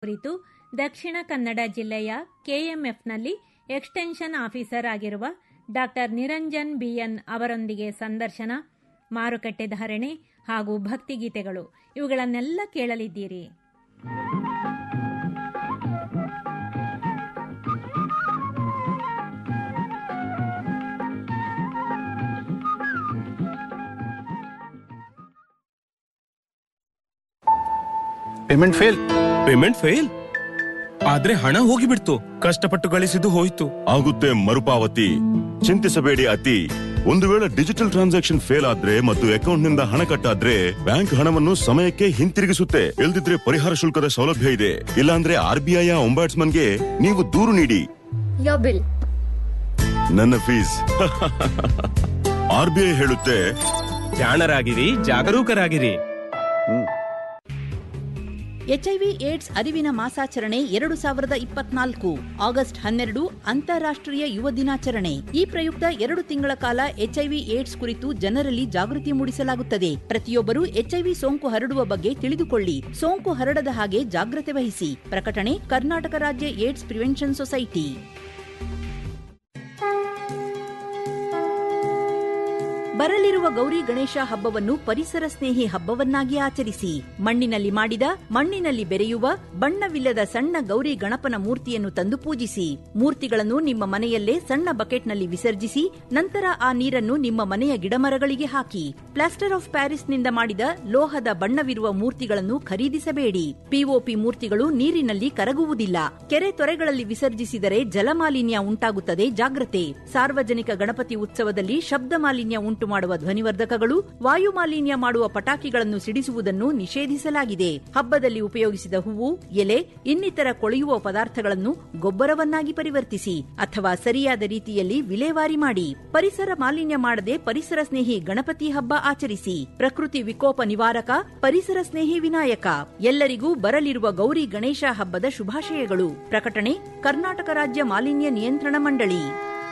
ಕುರಿತು ದಕ್ಷಿಣ ಕನ್ನಡ ಜಿಲ್ಲೆಯ ಕೆಎಂಎಫ್ನಲ್ಲಿ ಎಕ್ಸ್ಟೆನ್ಷನ್ ಆಫೀಸರ್ ಆಗಿರುವ ಡಾಕ್ಟರ್ ನಿರಂಜನ್ ಬಿಎನ್ ಅವರೊಂದಿಗೆ ಸಂದರ್ಶನ ಮಾರುಕಟ್ಟೆ ಧಾರಣೆ ಹಾಗೂ ಭಕ್ತಿಗೀತೆಗಳು ಇವುಗಳನ್ನೆಲ್ಲ ಕೇಳಲಿದ್ದೀರಿ ಪೇಮೆಂಟ್ ಫೇಲ್ ಪೇಮೆಂಟ್ ಫೇಲ್ ಆದ್ರೆ ಹಣ ಹೋಗಿಬಿಡ್ತು ಕಷ್ಟಪಟ್ಟು ಗಳಿಸಿದ್ದು ಹೋಯ್ತು ಆಗುತ್ತೆ ಮರುಪಾವತಿ ಚಿಂತಿಸಬೇಡಿ ಅತಿ ಒಂದು ವೇಳೆ ಡಿಜಿಟಲ್ ಟ್ರಾನ್ಸಾಕ್ಷನ್ ಫೇಲ್ ಆದ್ರೆ ಮತ್ತು ಅಕೌಂಟ್ ನಿಂದ ಹಣ ಕಟ್ಟಾದ್ರೆ ಬ್ಯಾಂಕ್ ಹಣವನ್ನು ಸಮಯಕ್ಕೆ ಹಿಂತಿರುಗಿಸುತ್ತೆ ಇಲ್ದಿದ್ರೆ ಪರಿಹಾರ ಶುಲ್ಕದ ಸೌಲಭ್ಯ ಇದೆ ಇಲ್ಲಾಂದ್ರೆ ಆರ್ ಬಿ ಐ ಗೆ ನೀವು ದೂರು ನೀಡಿ Your bill. ನನ್ನ ಫೀಸ್ ಆರ್ ಬಿ ಐ ಹೇಳುತ್ತೆ ಜಾಣರಾಗಿರಿ ಜಾಗರೂಕರಾಗಿರಿ ಎಚ್ಐವಿ ಏಡ್ಸ್ ಅರಿವಿನ ಮಾಸಾಚರಣೆ ಎರಡು ಸಾವಿರದ ಇಪ್ಪತ್ನಾಲ್ಕು ಆಗಸ್ಟ್ ಹನ್ನೆರಡು ಅಂತಾರಾಷ್ಟ್ರೀಯ ಯುವ ದಿನಾಚರಣೆ ಈ ಪ್ರಯುಕ್ತ ಎರಡು ತಿಂಗಳ ಕಾಲ ಎಚ್ಐವಿ ಏಡ್ಸ್ ಕುರಿತು ಜನರಲ್ಲಿ ಜಾಗೃತಿ ಮೂಡಿಸಲಾಗುತ್ತದೆ ಪ್ರತಿಯೊಬ್ಬರು ಎಚ್ಐವಿ ಸೋಂಕು ಹರಡುವ ಬಗ್ಗೆ ತಿಳಿದುಕೊಳ್ಳಿ ಸೋಂಕು ಹರಡದ ಹಾಗೆ ಜಾಗ್ರತೆ ವಹಿಸಿ ಪ್ರಕಟಣೆ ಕರ್ನಾಟಕ ರಾಜ್ಯ ಏಡ್ಸ್ ಪ್ರಿವೆನ್ಷನ್ ಸೊಸೈಟಿ ಬರಲಿರುವ ಗೌರಿ ಗಣೇಶ ಹಬ್ಬವನ್ನು ಪರಿಸರ ಸ್ನೇಹಿ ಹಬ್ಬವನ್ನಾಗಿ ಆಚರಿಸಿ ಮಣ್ಣಿನಲ್ಲಿ ಮಾಡಿದ ಮಣ್ಣಿನಲ್ಲಿ ಬೆರೆಯುವ ಬಣ್ಣವಿಲ್ಲದ ಸಣ್ಣ ಗೌರಿ ಗಣಪನ ಮೂರ್ತಿಯನ್ನು ತಂದು ಪೂಜಿಸಿ ಮೂರ್ತಿಗಳನ್ನು ನಿಮ್ಮ ಮನೆಯಲ್ಲೇ ಸಣ್ಣ ಬಕೆಟ್ನಲ್ಲಿ ವಿಸರ್ಜಿಸಿ ನಂತರ ಆ ನೀರನ್ನು ನಿಮ್ಮ ಮನೆಯ ಗಿಡಮರಗಳಿಗೆ ಹಾಕಿ ಪ್ಲಾಸ್ಟರ್ ಆಫ್ ಪ್ಯಾರಿಸ್ನಿಂದ ಮಾಡಿದ ಲೋಹದ ಬಣ್ಣವಿರುವ ಮೂರ್ತಿಗಳನ್ನು ಖರೀದಿಸಬೇಡಿ ಪಿಒಪಿ ಮೂರ್ತಿಗಳು ನೀರಿನಲ್ಲಿ ಕರಗುವುದಿಲ್ಲ ಕೆರೆ ತೊರೆಗಳಲ್ಲಿ ವಿಸರ್ಜಿಸಿದರೆ ಜಲಮಾಲಿನ್ಯ ಉಂಟಾಗುತ್ತದೆ ಜಾಗ್ರತೆ ಸಾರ್ವಜನಿಕ ಗಣಪತಿ ಉತ್ಸವದಲ್ಲಿ ಶಬ್ದ ಮಾಲಿನ್ಯ ಉಂಟು ಮಾಡುವ ಧ್ವನಿವರ್ಧಕಗಳು ವಾಯು ಮಾಲಿನ್ಯ ಮಾಡುವ ಪಟಾಕಿಗಳನ್ನು ಸಿಡಿಸುವುದನ್ನು ನಿಷೇಧಿಸಲಾಗಿದೆ ಹಬ್ಬದಲ್ಲಿ ಉಪಯೋಗಿಸಿದ ಹೂವು ಎಲೆ ಇನ್ನಿತರ ಕೊಳೆಯುವ ಪದಾರ್ಥಗಳನ್ನು ಗೊಬ್ಬರವನ್ನಾಗಿ ಪರಿವರ್ತಿಸಿ ಅಥವಾ ಸರಿಯಾದ ರೀತಿಯಲ್ಲಿ ವಿಲೇವಾರಿ ಮಾಡಿ ಪರಿಸರ ಮಾಲಿನ್ಯ ಮಾಡದೆ ಪರಿಸರ ಸ್ನೇಹಿ ಗಣಪತಿ ಹಬ್ಬ ಆಚರಿಸಿ ಪ್ರಕೃತಿ ವಿಕೋಪ ನಿವಾರಕ ಪರಿಸರ ಸ್ನೇಹಿ ವಿನಾಯಕ ಎಲ್ಲರಿಗೂ ಬರಲಿರುವ ಗೌರಿ ಗಣೇಶ ಹಬ್ಬದ ಶುಭಾಶಯಗಳು ಪ್ರಕಟಣೆ ಕರ್ನಾಟಕ ರಾಜ್ಯ ಮಾಲಿನ್ಯ ನಿಯಂತ್ರಣ ಮಂಡಳಿ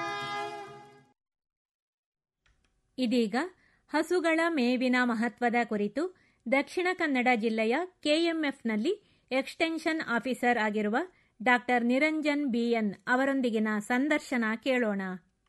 ಇದೀಗ ಹಸುಗಳ ಮೇವಿನ ಮಹತ್ವದ ಕುರಿತು ದಕ್ಷಿಣ ಕನ್ನಡ ಜಿಲ್ಲೆಯ ಕೆಎಂಎಫ್ನಲ್ಲಿ ಎಕ್ಸ್ಟೆನ್ಷನ್ ಆಫೀಸರ್ ಆಗಿರುವ ಡಾಕ್ಟರ್ ನಿರಂಜನ್ ಬಿಎನ್ ಅವರೊಂದಿಗಿನ ಸಂದರ್ಶನ ಕೇಳೋಣ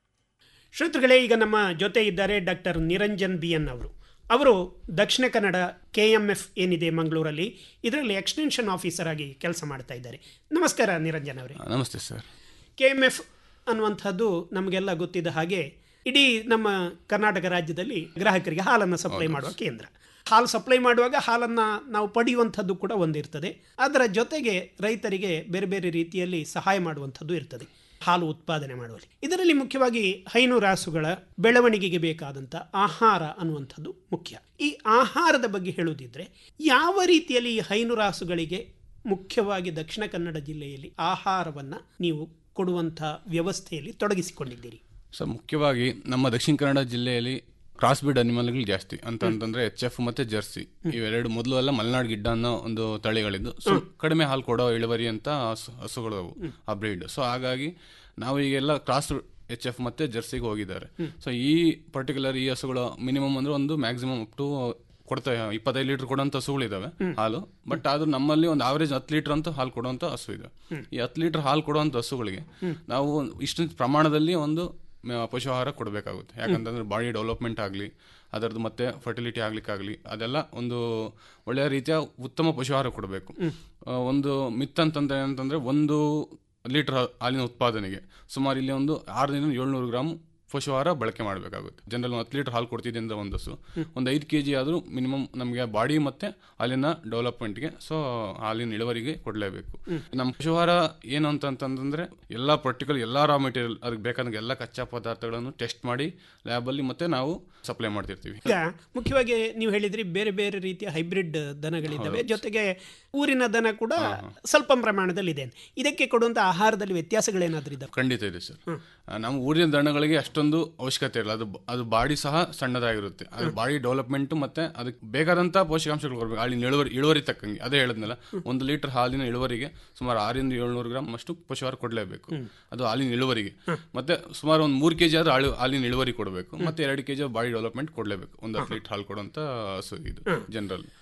ಶ್ರೋತೃಗಳೇ ಈಗ ನಮ್ಮ ಜೊತೆ ಇದ್ದಾರೆ ಡಾಕ್ಟರ್ ನಿರಂಜನ್ ಬಿ ಎನ್ ಅವರು ಅವರು ದಕ್ಷಿಣ ಕನ್ನಡ ಕೆ ಎಮ್ ಎಫ್ ಏನಿದೆ ಮಂಗಳೂರಲ್ಲಿ ಇದರಲ್ಲಿ ಎಕ್ಸ್ಟೆನ್ಷನ್ ಆಫೀಸರ್ ಆಗಿ ಕೆಲಸ ಮಾಡ್ತಾ ಇದ್ದಾರೆ ನಮಸ್ಕಾರ ನಿರಂಜನ್ ಅವರೇ ನಮಸ್ತೆ ಸರ್ ಕೆ ಎಮ್ ಎಫ್ ಅನ್ನುವಂಥದ್ದು ನಮಗೆಲ್ಲ ಗೊತ್ತಿದ್ದ ಹಾಗೆ ಇಡೀ ನಮ್ಮ ಕರ್ನಾಟಕ ರಾಜ್ಯದಲ್ಲಿ ಗ್ರಾಹಕರಿಗೆ ಹಾಲನ್ನು ಸಪ್ಲೈ ಮಾಡುವ ಕೇಂದ್ರ ಹಾಲು ಸಪ್ಲೈ ಮಾಡುವಾಗ ಹಾಲನ್ನು ನಾವು ಪಡೆಯುವಂಥದ್ದು ಕೂಡ ಒಂದಿರ್ತದೆ ಅದರ ಜೊತೆಗೆ ರೈತರಿಗೆ ಬೇರೆ ಬೇರೆ ರೀತಿಯಲ್ಲಿ ಸಹಾಯ ಮಾಡುವಂಥದ್ದು ಇರ್ತದೆ ಹಾಲು ಉತ್ಪಾದನೆ ಮಾಡುವಲ್ಲಿ ಇದರಲ್ಲಿ ಮುಖ್ಯವಾಗಿ ಹೈನು ರಾಸುಗಳ ಬೆಳವಣಿಗೆಗೆ ಬೇಕಾದಂಥ ಆಹಾರ ಅನ್ನುವಂಥದ್ದು ಮುಖ್ಯ ಈ ಆಹಾರದ ಬಗ್ಗೆ ಹೇಳುವುದಿದ್ರೆ ಯಾವ ರೀತಿಯಲ್ಲಿ ಈ ಹೈನು ರಾಸುಗಳಿಗೆ ಮುಖ್ಯವಾಗಿ ದಕ್ಷಿಣ ಕನ್ನಡ ಜಿಲ್ಲೆಯಲ್ಲಿ ಆಹಾರವನ್ನು ನೀವು ಕೊಡುವಂಥ ವ್ಯವಸ್ಥೆಯಲ್ಲಿ ತೊಡಗಿಸಿಕೊಂಡಿದ್ದೀರಿ ಸೊ ಮುಖ್ಯವಾಗಿ ನಮ್ಮ ದಕ್ಷಿಣ ಕನ್ನಡ ಜಿಲ್ಲೆಯಲ್ಲಿ ಕ್ರಾಸ್ ಬ್ರೀಡ್ ಅನಿಮಲ್ಗಳು ಜಾಸ್ತಿ ಅಂತ ಅಂತಂದ್ರೆ ಎಚ್ ಎಫ್ ಮತ್ತೆ ಜರ್ಸಿ ಇವೆರಡು ಮೊದಲು ಎಲ್ಲ ಮಲೆನಾಡು ಗಿಡ್ಡ ಅನ್ನೋ ಒಂದು ತಳಿಗಳಿದ್ದು ಸೊ ಕಡಿಮೆ ಹಾಲು ಕೊಡೋ ಇಳುವರಿ ಅಂತ ಹಸು ಹಸುಗಳು ಅವು ಆ ಬ್ರೀಡ್ ಸೊ ಹಾಗಾಗಿ ನಾವು ಈಗೆಲ್ಲ ಕ್ರಾಸ್ ಎಚ್ ಎಫ್ ಮತ್ತೆ ಜರ್ಸಿಗೆ ಹೋಗಿದ್ದಾರೆ ಸೊ ಈ ಪರ್ಟಿಕ್ಯುಲರ್ ಈ ಹಸುಗಳು ಮಿನಿಮಮ್ ಅಂದ್ರೆ ಒಂದು ಮ್ಯಾಕ್ಸಿಮಮ್ ಅಪ್ ಟು ಕೊಡ್ತಾ ಇಪ್ಪತ್ತೈದು ಲೀಟರ್ ಕೊಡೋಂಥ ಹಸುಗಳಿದಾವೆ ಹಾಲು ಬಟ್ ಆದ್ರೂ ನಮ್ಮಲ್ಲಿ ಒಂದು ಆವರೇಜ್ ಹತ್ತು ಲೀಟರ್ ಅಂತ ಹಾಲು ಕೊಡುವಂಥ ಹಸು ಇದೆ ಈ ಹತ್ತು ಲೀಟರ್ ಹಾಲು ಕೊಡುವಂಥ ಹಸುಗಳಿಗೆ ನಾವು ಇಷ್ಟು ಪ್ರಮಾಣದಲ್ಲಿ ಒಂದು ಮ- ಪಶು ಆಹಾರ ಕೊಡಬೇಕಾಗುತ್ತೆ ಯಾಕಂತಂದ್ರೆ ಬಾಡಿ ಡೆವಲಪ್ಮೆಂಟ್ ಆಗಲಿ ಅದರದ್ದು ಮತ್ತೆ ಫರ್ಟಿಲಿಟಿ ಆಗ್ಲಿಕ್ಕಾಗಲಿ ಅದೆಲ್ಲ ಒಂದು ಒಳ್ಳೆಯ ರೀತಿಯ ಉತ್ತಮ ಪಶು ಆಹಾರ ಕೊಡಬೇಕು ಒಂದು ಮಿತ್ ಅಂತಂದ್ರೆ ಏನಂತಂದ್ರೆ ಒಂದು ಲೀಟರ್ ಹಾಲಿನ ಉತ್ಪಾದನೆಗೆ ಸುಮಾರು ಇಲ್ಲಿ ಒಂದು ಆರರಿಂದ ಏಳ್ನೂರು ಗ್ರಾಮ್ ಪಶು ಆಹಾರ ಬಳಕೆ ಮಾಡಬೇಕಾಗುತ್ತೆ ಜನರಲ್ ಒಂದು ಹತ್ತು ಲೀಟರ್ ಹಾಲು ಕೊಡ್ತಿದ್ದೆ ಅಂತ ಒಂದು ಹಸು ಒಂದು ಐದು ಕೆ ಜಿ ಆದರೂ ಮಿನಿಮಮ್ ನಮಗೆ ಬಾಡಿ ಮತ್ತೆ ಹಾಲಿನ ಡೆವಲಪ್ಮೆಂಟ್ಗೆ ಸೊ ಹಾಲಿನ ಇಳುವರಿಗೆ ಕೊಡಲೇಬೇಕು ನಮ್ಮ ಪಶು ಆಹಾರ ಏನು ಅಂತಂತಂದ್ರೆ ಎಲ್ಲ ಪರ್ಟಿಕ್ಯುಲರ್ ಎಲ್ಲ ರಾ ಮೆಟೀರಿಯಲ್ ಅದಕ್ಕೆ ಬೇಕಾದಂಗೆ ಎಲ್ಲ ಕಚ್ಚಾ ಪದಾರ್ಥಗಳನ್ನು ಟೆಸ್ಟ್ ಮಾಡಿ ಲ್ಯಾಬಲ್ಲಿ ಮತ್ತೆ ನಾವು ಸಪ್ಲೈ ಮಾಡ್ತಿರ್ತೀವಿ ಈಗ ಮುಖ್ಯವಾಗಿ ನೀವು ಹೇಳಿದ್ರಿ ಬೇರೆ ಬೇರೆ ರೀತಿಯ ಹೈಬ್ರಿಡ್ ದನಗಳಿದ್ದಾವೆ ಜೊತೆಗೆ ಊರಿನ ದನ ಕೂಡ ಸ್ವಲ್ಪ ಪ್ರಮಾಣದಲ್ಲಿ ಇದೆ ಇದಕ್ಕೆ ಕೊಡುವಂತ ಆಹಾರದಲ್ಲಿ ವ್ಯತ್ಯಾಸಗಳೇನಾದ್ರೂ ಇದ್ದಾವೆ ಖಂಡಿತ ಇದೆ ಸರ್ ನಮ್ಮ ಊರಿನ ದನಗಳಿಗೆ ಅಷ್ಟೊಂದು ಅವಶ್ಯಕತೆ ಇರಲ್ಲ ಅದು ಅದು ಬಾಡಿ ಸಹ ಸಣ್ಣದಾಗಿರುತ್ತೆ ಅದು ಬಾಡಿ ಡೆವಲಪ್ಮೆಂಟ್ ಮತ್ತೆ ಅದಕ್ಕೆ ಬೇಕಾದಂತ ಪೋಷಕಾಂಶಗಳು ಕೊಡಬೇಕು ಹಾಲಿನ ಇಳುವರಿ ಇಳುವರಿ ತಕ್ಕಂಗೆ ಅದೇ ಹೇಳಿದ್ನಲ್ಲ ಒಂದು ಲೀಟರ್ ಹಾಲಿನ ಇಳುವರಿಗೆ ಸುಮಾರು ಆರಿಂದ ಏಳ್ನೂರು ಗ್ರಾಮ್ ಅಷ್ಟು ಪಶುಹಾರ ಕೊಡಲೇಬೇಕು ಅದು ಹಾಲಿನ ಇಳುವರಿಗೆ ಮತ್ತೆ ಸುಮಾರು ಒಂದು ಮೂರು ಕೆಜಿ ಆದ್ರೆ ಹಾಲು ಹಾಲಿನ ಇಳುವರಿ ಕೊಡಬೇಕು ಮತ್ತೆ ಎರಡು ಕೆಜಿ ಬಾಡಿ ಡೆವಲಪ್ಮೆಂಟ್ ಕೊಡಲೇಬೇಕು ಒಂದು ಹತ್ತು ಲೀಟರ್ ಹಾಲು ಕೊಡುವಂತ ಹಸು ಇದು ಜನರಲ್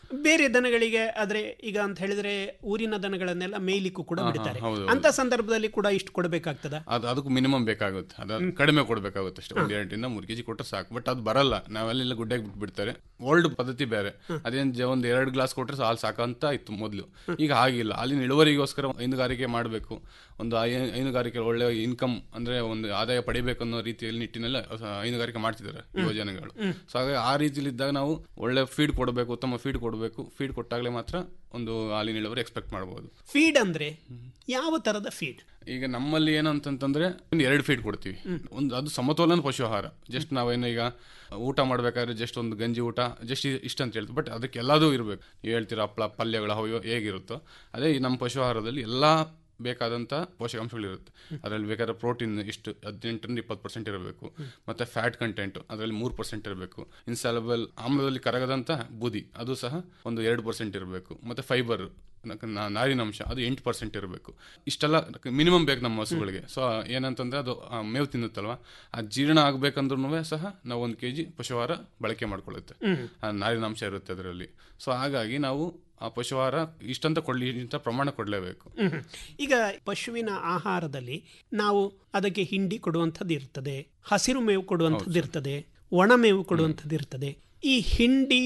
ಬೇರೆ ದನಗಳಿಗೆ ಆದ್ರೆ ಈಗ ಅಂತ ಹೇಳಿದ್ರೆ ಊರಿನ ದನಗಳನ್ನೆಲ್ಲ ಮೇಯ್ಲಿಕ್ಕೂ ಕೂಡ ಹಾ, ಬಿಡ್ತಾರೆ ಹೌದು, ಹೌದು. ಅಂತ ಸಂದರ್ಭದಲ್ಲಿ ಕೂಡ ಇಷ್ಟು ಕೊಡಬೇಕಾಗ್ತದ ಅದು ಅದಕ್ಕೂ ಮಿನಿಮಮ್ ಬೇಕಾಗುತ್ತೆ ಅದು ಕಡಿಮೆ ಕೊಡಬೇಕಾಗುತ್ತೆ ಅಷ್ಟೇ ಒಂದು ಎರಡರಿಂದ ಮೂರು ಕೆಜಿ ಕೊಟ್ಟರೆ ಸಾಕು ಬಟ್ ಅದು ಬರಲ್ಲ ನಾವೆಲ್ಲ ಗುಡ್ಡೆಗೆ ಬಿಟ್ಬಿಡ್ತಾರೆ ಓಲ್ಡ್ ಪದ್ಧತಿ ಬೇರೆ ಅದೇನ್ ಜ- ಒಂದು ಎರಡು ಗ್ಲಾಸ್ ಕೊಟ್ಟರೆ ಹಾಲು ಸಾಕಂತ ಇತ್ತು ಮೊದಲು ಈಗ ಹಾಗಿಲ್ಲ ಅಲ್ಲಿನ ಇಳುವರಿಗೋಸ್ಕರ ಹೈನುಗಾರಿಕೆ ಮಾಡಬೇಕು ಒಂದು ಹೈ- ಹೈನುಗಾರಿಕೆ ಒಳ್ಳೆ ಇನ್ಕಮ್ ಅಂದ್ರೆ ಒಂದು ಆದಾಯ ಪಡಿಬೇಕು ಅನ್ನೋ ರೀತಿಯಲ್ಲಿ ನಿಟ್ಟಿನಲ್ಲಿ ಹೈನುಗಾರಿಕೆ ಮಾಡ್ತಿದ್ದಾರೆ ಯುವಜನಗಳು ಸೊ ಹಾಗಾಗಿ ಆ ರೀತಿಲಿ ಇದ್ದಾಗ ನಾವು ಒಳ್ಳೆ ಫೀಡ್ ಕೊಡಬೇಕು ಉತ್ತಮ ಫೀಡ್ ಕೊಡಬೇಕು ಫೀಡ್ ಕೊಟ್ಟಾಗಲೇ ಮಾತ್ರ ಒಂದು ಹಾಲಿನ ಇಳುವರಿ ಎಕ್ಸ್ಪೆಕ್ಟ್ ಮಾಡಬಹುದು ಫೀಡ್ ಅಂದ್ರೆ ಯಾವ ತರದ ಫೀಡ್ ಈಗ ನಮ್ಮಲ್ಲಿ ಏನಂತಂತಂದ್ರೆ ಒಂದು ಎರಡು ಫೀಡ್ ಕೊಡ್ತೀವಿ ಒಂದು ಅದು ಸಮತೋಲನ ಪಶು ಆಹಾರ ಜಸ್ಟ್ ನಾವೇನು ಈಗ ಊಟ ಮಾಡ್ಬೇಕಾದ್ರೆ ಜಸ್ಟ್ ಒಂದು ಗಂಜಿ ಊಟ ಜಸ್ಟ್ ಇಷ್ಟ ಅಂತ ಹೇಳ್ತೀವಿ ಬಟ್ ಅದಕ್ಕೆ ಎಲ್ಲದೂ ಇರಬೇಕು ನೀವು ಹೇಳ್ತೀರ ಹಪ್ಪಳ ಪಲ್ಯಗಳು ಅವು ಹೇಗಿರುತ್ತೋ ಅದೇ ಈ ನಮ್ಮ ಪಶು ಆಹಾರದಲ್ಲಿ ಎಲ್ಲ ಬೇಕಾದಂಥ ಪೋಷಕಾಂಶಗಳಿರುತ್ತೆ ಅದರಲ್ಲಿ ಬೇಕಾದ್ರೆ ಪ್ರೋಟೀನ್ ಇಷ್ಟು ಹದಿನೆಂಟರಿಂದ ಇಪ್ಪತ್ತು ಪರ್ಸೆಂಟ್ ಇರಬೇಕು ಮತ್ತೆ ಫ್ಯಾಟ್ ಕಂಟೆಂಟ್ ಅದರಲ್ಲಿ ಮೂರು ಪರ್ಸೆಂಟ್ ಇರಬೇಕು ಇನ್ಸಾಲಬಲ್ ಆಮ್ಲದಲ್ಲಿ ಕರಗದಂಥ ಬೂದಿ ಅದು ಸಹ ಒಂದು ಎರಡು ಪರ್ಸೆಂಟ್ ಇರಬೇಕು ಮತ್ತೆ ಫೈಬರ್ ನಾರಿನಂಶ ಅದು ಎಂಟು ಪರ್ಸೆಂಟ್ ಇರಬೇಕು ಇಷ್ಟೆಲ್ಲ ಮಿನಿಮಮ್ ಬೇಕು ನಮ್ಮ ಹಸುಗಳಿಗೆ ಸೊ ಏನಂತಂದ್ರೆ ಅದು ಆ, ಮೇವು ತಿನ್ನುತ್ತಲ್ವಾ ಆ ಜೀರ್ಣ ಆಗ್ಬೇಕಂದ್ರೂ ಸಹ ನಾವು ಒಂದು ಕೆ ಜಿ ಪಶುಹಾರ ಬಳಕೆ ಮಾಡ್ಕೊಳ್ಳುತ್ತೆ ಆ ನಾರಿನಾಂಶ ಇರುತ್ತೆ ಅದರಲ್ಲಿ ಸೊ ಹಾಗಾಗಿ ನಾವು ಆ ಪಶುಹಾರ ಇಷ್ಟಂತ ಕೊಡ್ಲಿ ಇಂಥ ಪ್ರಮಾಣ ಕೊಡಲೇಬೇಕು ಹ್ಮ್. ಈಗ ಪಶುವಿನ ಆಹಾರದಲ್ಲಿ ನಾವು ಅದಕ್ಕೆ ಹಿಂಡಿ ಕೊಡುವಂಥದ್ದು ಇರ್ತದೆ ಹಸಿರು ಮೇವು ಕೊಡುವಂಥದ್ದು ಇರ್ತದೆ ಒಣಮೇವು ಕೊಡುವಂಥದ್ದು ಇರ್ತದೆ ಈ ಹಿಂಡಿ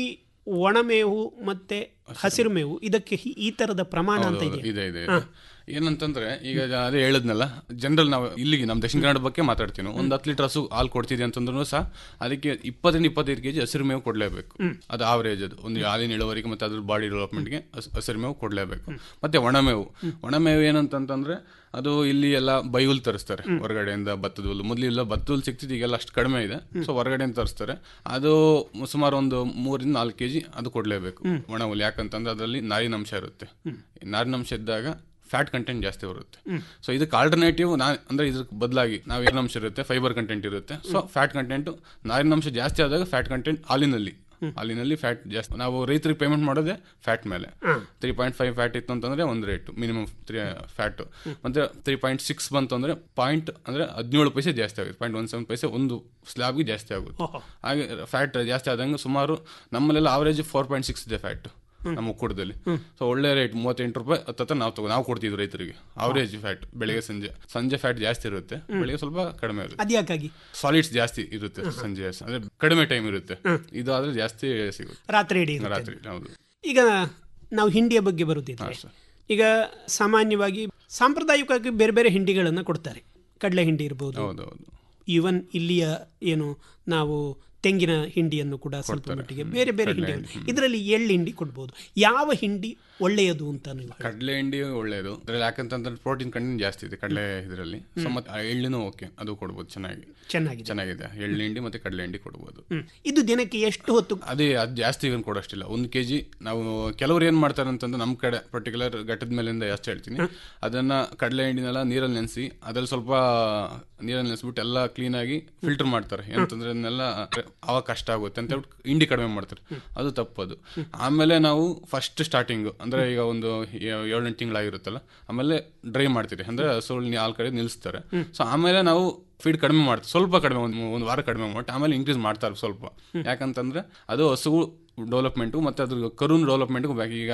ಒಣಮೇವು ಮತ್ತೆ ಹಸಿರು ಮೇವು ಇದಕ್ಕೆ ಹಿ- ಈ ತರದ ಪ್ರಮಾಣ ಅಂತ ಹೌದು, ಇದೆ ಇದೆ ಇದೆ ಇದೆ. ಏನಂತಂದ್ರೆ ಈಗ ಅದೇ ಹೇಳಿದ್ನಲ್ಲ ಜನರಲ್ ನಾವು ಇಲ್ಲಿಗೆ ನಮ್ಮ ದಕ್ಷಿಣ ಕನ್ನಡ ಬಗ್ಗೆ ಮಾತಾಡ್ತೀನಿ ಒಂದು ಹತ್ತು ಲೀಟರ್ ಹಸು ಹಾಲು ಕೊಡ್ತಿದೆ ಅಂತಂದ್ರೂ ಸಹ ಅದಕ್ಕೆ ಇಪ್ಪತ್ತರಿಂದ ಇಪ್ಪತ್ತೈದು ಕೆಜಿ ಹಸಿರು ಮೇವು ಕೊಡಲೇಬೇಕು ಅದು ಆವರೇಜ್ ಅದು ಒಂದು ಹಾಲಿನ ಇಳುವರಿಗೆ ಮತ್ತೆ ಅದ್ರ ಬಾಡಿ ಡೆವಲಪ್ಮೆಂಟ್ಗೆ ಹಸಿರು ಮೇವು ಕೊಡಲೇಬೇಕು ಮತ್ತೆ ಒಣಮೇವು ಒಣಮೇವು ಏನಂತಂತಂದ್ರೆ ಅದು ಇಲ್ಲಿ ಎಲ್ಲ ಬೈಹುಲ್ ತರಿಸ್ತಾರೆ ಹೊರಗಡೆಯಿಂದ ಭತ್ತದ ಹುಲ್ಲು ಮೊದಲಿಲ್ಲ ಭತ್ತದ ಹುಲ್ಲು ಸಿಗ್ತಿದ್ದು ಈಗೆಲ್ಲ ಅಷ್ಟು ಕಡಿಮೆ ಇದೆ ಸೊ ಹೊರಗಡೆಯಿಂದ ತರಿಸ್ತಾರೆ ಅದು ಸುಮಾರು ಒಂದು ಮೂರಿಂದ ನಾಲ್ಕು ಕೆಜಿ ಅದು ಕೊಡಲೇಬೇಕು ಒಣ ಹುಲ್ಲು ಯಾಕಂತಂದ್ರೆ ಅದರಲ್ಲಿ ನಾರಿನಂಶ ಇರುತ್ತೆ ನಾರಿನಂಶ ಇದ್ದಾಗ ಫ್ಯಾಟ್ ಕಂಟೆಂಟ್ ಜಾಸ್ತಿ ಬರುತ್ತೆ ಸೊ ಇದಕ್ಕೆ ಆಲ್ಟರ್ನೇಟಿವ್ ನಾ ಅಂದ್ರೆ ಇದಕ್ಕೆ ಬದಲಾಗಿ ನಾವು ಏನಾಂಶ ಇರುತ್ತೆ ಫೈಬರ್ ಕಂಟೆಂಟ್ ಇರುತ್ತೆ ಸೊ ಫ್ಯಾಟ್ ಕಂಟೆಂಟ್ ನಾರಿನಂಶ ಜಾಸ್ತಿ ಆದಾಗ ಫ್ಯಾಟ್ ಕಂಟೆಂಟ್ ಹಾಲಿನಲ್ಲಿ ಹಾಲಿನಲ್ಲಿ ಫ್ಯಾಟ್ ಜಾಸ್ತಿ ನಾವು ರೈತರಿಗೆ ಪೇಮೆಂಟ್ ಮಾಡೋದೇ ಫ್ಯಾಟ್ ಮೇಲೆ ತ್ರೀ ಪಾಯಿಂಟ್ ಫೈವ್ ಫ್ಯಾಟ್ ಇತ್ತು ಅಂತಂದ್ರೆ ಒಂದು ರೇಟ್ ಮಿನಿಮಮ್ ತ್ರೀ ಫ್ಯಾಟ್ ಮತ್ತೆ ತ್ರೀ ಪಾಯಿಂಟ್ ಸಿಕ್ಸ್ ಬಂತು ಅಂದ್ರೆ ಪಾಯಿಂಟ್ ಅಂದ್ರೆ ಹದಿನೇಳು ಪೈಸೆ ಜಾಸ್ತಿ ಆಗುತ್ತೆ ಪಾಯಿಂಟ್ ಒನ್ ಸೆವೆನ್ ಪೈಸೆ ಒಂದು ಸ್ಲ್ಯಾಬ್ಗೆ ಜಾಸ್ತಿ ಆಗುತ್ತೆ ಓಹೋ. ಹಾಗೆ ಫ್ಯಾಟ್ ಜಾಸ್ತಿ ಆದಂಗೆ ಸುಮಾರು ನಮ್ಮಲ್ಲೆಲ್ಲ ಆವರೇಜ್ ಫೋರ್ ಪಾಯಿಂಟ್ ಸಿಕ್ಸ್ ಇದೆ ಫ್ಯಾಟ್ ನಮ್ಮ ಒಕ್ಕೂಟದಲ್ಲಿ ಸೊ ಒಳ್ಳೆ ರೇಟ್ ಮೂವತ್ತೆಂಟು ರೂಪಾಯಿ ಹತ್ತತ್ರ ನಾವು ತಗೋ ನಾವು ಕೊಡ್ತಿದ್ವಿ ರೈತರಿಗೆ ಅವರೇಜ್ ಫ್ಯಾಟ್ ಬೆಳಿಗ್ಗೆ ಸಂಜೆ ಸಂಜೆ ಫ್ಯಾಟ್ ಜಾಸ್ತಿ ಇರುತ್ತೆ ಬೆಳಿಗ್ಗೆ ಸ್ವಲ್ಪ ಕಡಿಮೆ ಇರುತ್ತೆ ಅದ್ಯಾಕಾಗಿ ಸಾಲಿಡ್ಸ್ ಜಾಸ್ತಿ ಇರುತ್ತೆ ಸಂಜೆ ಅಂದ್ರೆ ಕಡಿಮೆ ಟೈಮ್ ಇರುತ್ತೆ ಇದು ಆದ್ರೆ ಜಾಸ್ತಿ ಸಿಗುತ್ತೆ ರಾತ್ರಿ ಇಡೀ ಇರುತ್ತೆ. ರಾತ್ರಿ ಹೌದು ಈಗ ನಾವು ಹಿಂಡಿಯ ಬಗ್ಗೆ ಬರುತ್ತಿದ್ರೆ ಹಾ, ಸರ್. ಈಗ ಸಾಮಾನ್ಯವಾಗಿ ಸಾಂಪ್ರದಾಯಿಕವಾಗಿ ಬೇರೆ ಬೇರೆ ಹಿಂಡಿಗಳನ್ನು ಕೊಡ್ತಾರೆ ಕಡಲೆ ಹಿಂಡಿ ಇರ್ಬೋದು ಹೌದು ಹೌದು ಈವನ್ ಇಲ್ಲಿಯ ಏನು ನಾವು ತೆಂಗಿನ ಹಿಂಡಿಯನ್ನು ಕೂಡ ಸ್ವಲ್ಪ ಮಟ್ಟಿಗೆ ಬೇರೆ ಬೇರೆ ಹಿಂಡಿ ಇದರಲ್ಲಿ ಎಳ್ಳು ಹಿಂಡಿ ಕೊಡ್ಬೋದು ಯಾವ ಹಿಂಡಿ ಒಳ್ಳೆಯದು ಅಂತ ನೀವು ಹೇಳಿ. ಕಡಲೆ ಹಿಂಡಿ ಒಳ್ಳೇದು ಅದ್ರಲ್ಲಿ ಯಾಕಂತಂದ್ರೆ ಪ್ರೋಟೀನ್ ಕಂಟೆಂಟ್ ಜಾಸ್ತಿ ಇದೆ ಕಡಲೆ ಇದರಲ್ಲಿ ಸೊ ಮತ್ತೆ ಆ ಎಳ್ಳಿನೂ ಓಕೆ ಅದು ಕೊಡ್ಬೋದು ಚೆನ್ನಾಗಿ ಚೆನ್ನಾಗಿದೆ ಚೆನ್ನಾಗಿದೆ ಎಳ್ಳು ಹಿಂಡಿ ಮತ್ತೆ ಕಡಲೆ ಹಿಂಡಿ ಕೊಡ್ಬೋದು ಹ್ಮ್. ಇದು ದಿನಕ್ಕೆ ಎಷ್ಟು ಹೊತ್ತು ಅದೇ ಅದು ಜಾಸ್ತಿ ಏನು ಕೊಡೋಷ್ಟಿಲ್ಲ ಒಂದು ಕೆ ಜಿ ನಾವು ಕೆಲವರು ಏನು ಮಾಡ್ತಾರೆ ಅಂತಂದ್ರೆ ನಮ್ಮ ಕಡೆ ಪರ್ಟಿಕ್ಯುಲರ್ ಘಟ್ಟದ ಮೇಲಿಂದ ಎಷ್ಟು ಹೇಳ್ತೀನಿ ಅದನ್ನ ಕಡಲೆ ಹಿಂಡಿನೆಲ್ಲ ನೀರಲ್ಲಿ ನೆನೆಸಿ ಅದ್ರಲ್ಲಿ ಸ್ವಲ್ಪ ನೀರಲ್ಲಿ ನೆನೆಸ್ಬಿಟ್ಟು ಎಲ್ಲ ಕ್ಲೀನಾಗಿ ಫಿಲ್ಟರ್ ಮಾಡ್ತಾರೆ ಏನಂತಂದ್ರೆ ಅದನ್ನೆಲ್ಲ ಅವಾಗ ಕಷ್ಟ ಆಗುತ್ತೆ ಅಂತ ಹೇಳ್ಬಿಟ್ಟು ಹಿಂಡಿ ಕಡಿಮೆ ಮಾಡ್ತಾರೆ ಅದು ತಪ್ಪದು ಆಮೇಲೆ ನಾವು ಫಸ್ಟ್ ಸ್ಟಾರ್ಟಿಂಗ್ ಅಂದ್ರೆ ಈಗ ಒಂದು ಏ- ಏಳೆಂಟು ತಿಂಗಳಾಗಿರುತ್ತಲ್ಲ ಆಮೇಲೆ ಡ್ರೈ ಮಾಡ್ತೀರಿ ಅಂದ್ರೆ ಹಸುಗಳನ್ನ ಹಾಲ್ ಕಡೆ ನಿಲ್ಲಿಸ್ತಾರೆ ಸೊ ಆಮೇಲೆ ನಾವು ಫೀಡ್ ಕಡಿಮೆ ಮಾಡ್ತೀವಿ ಸ್ವಲ್ಪ ಕಡಿಮೆ ಒಂದು ಒಂದು ವಾರ ಕಡಿಮೆ ಮಾಡಿ ಆಮೇಲೆ ಇನ್ಕ್ರೀಸ್ ಮಾಡ್ತಾರೆ ಸ್ವಲ್ಪ ಯಾಕಂತಂದ್ರೆ ಅದು ಹಸು ಡೆವಲಪ್ಮೆಂಟು ಮತ್ತೆ ಅದ್ರ ಕರುನ್ ಡೆವಲಪ್ಮೆಂಟ್ಗೂ ಬೇಕು ಈಗ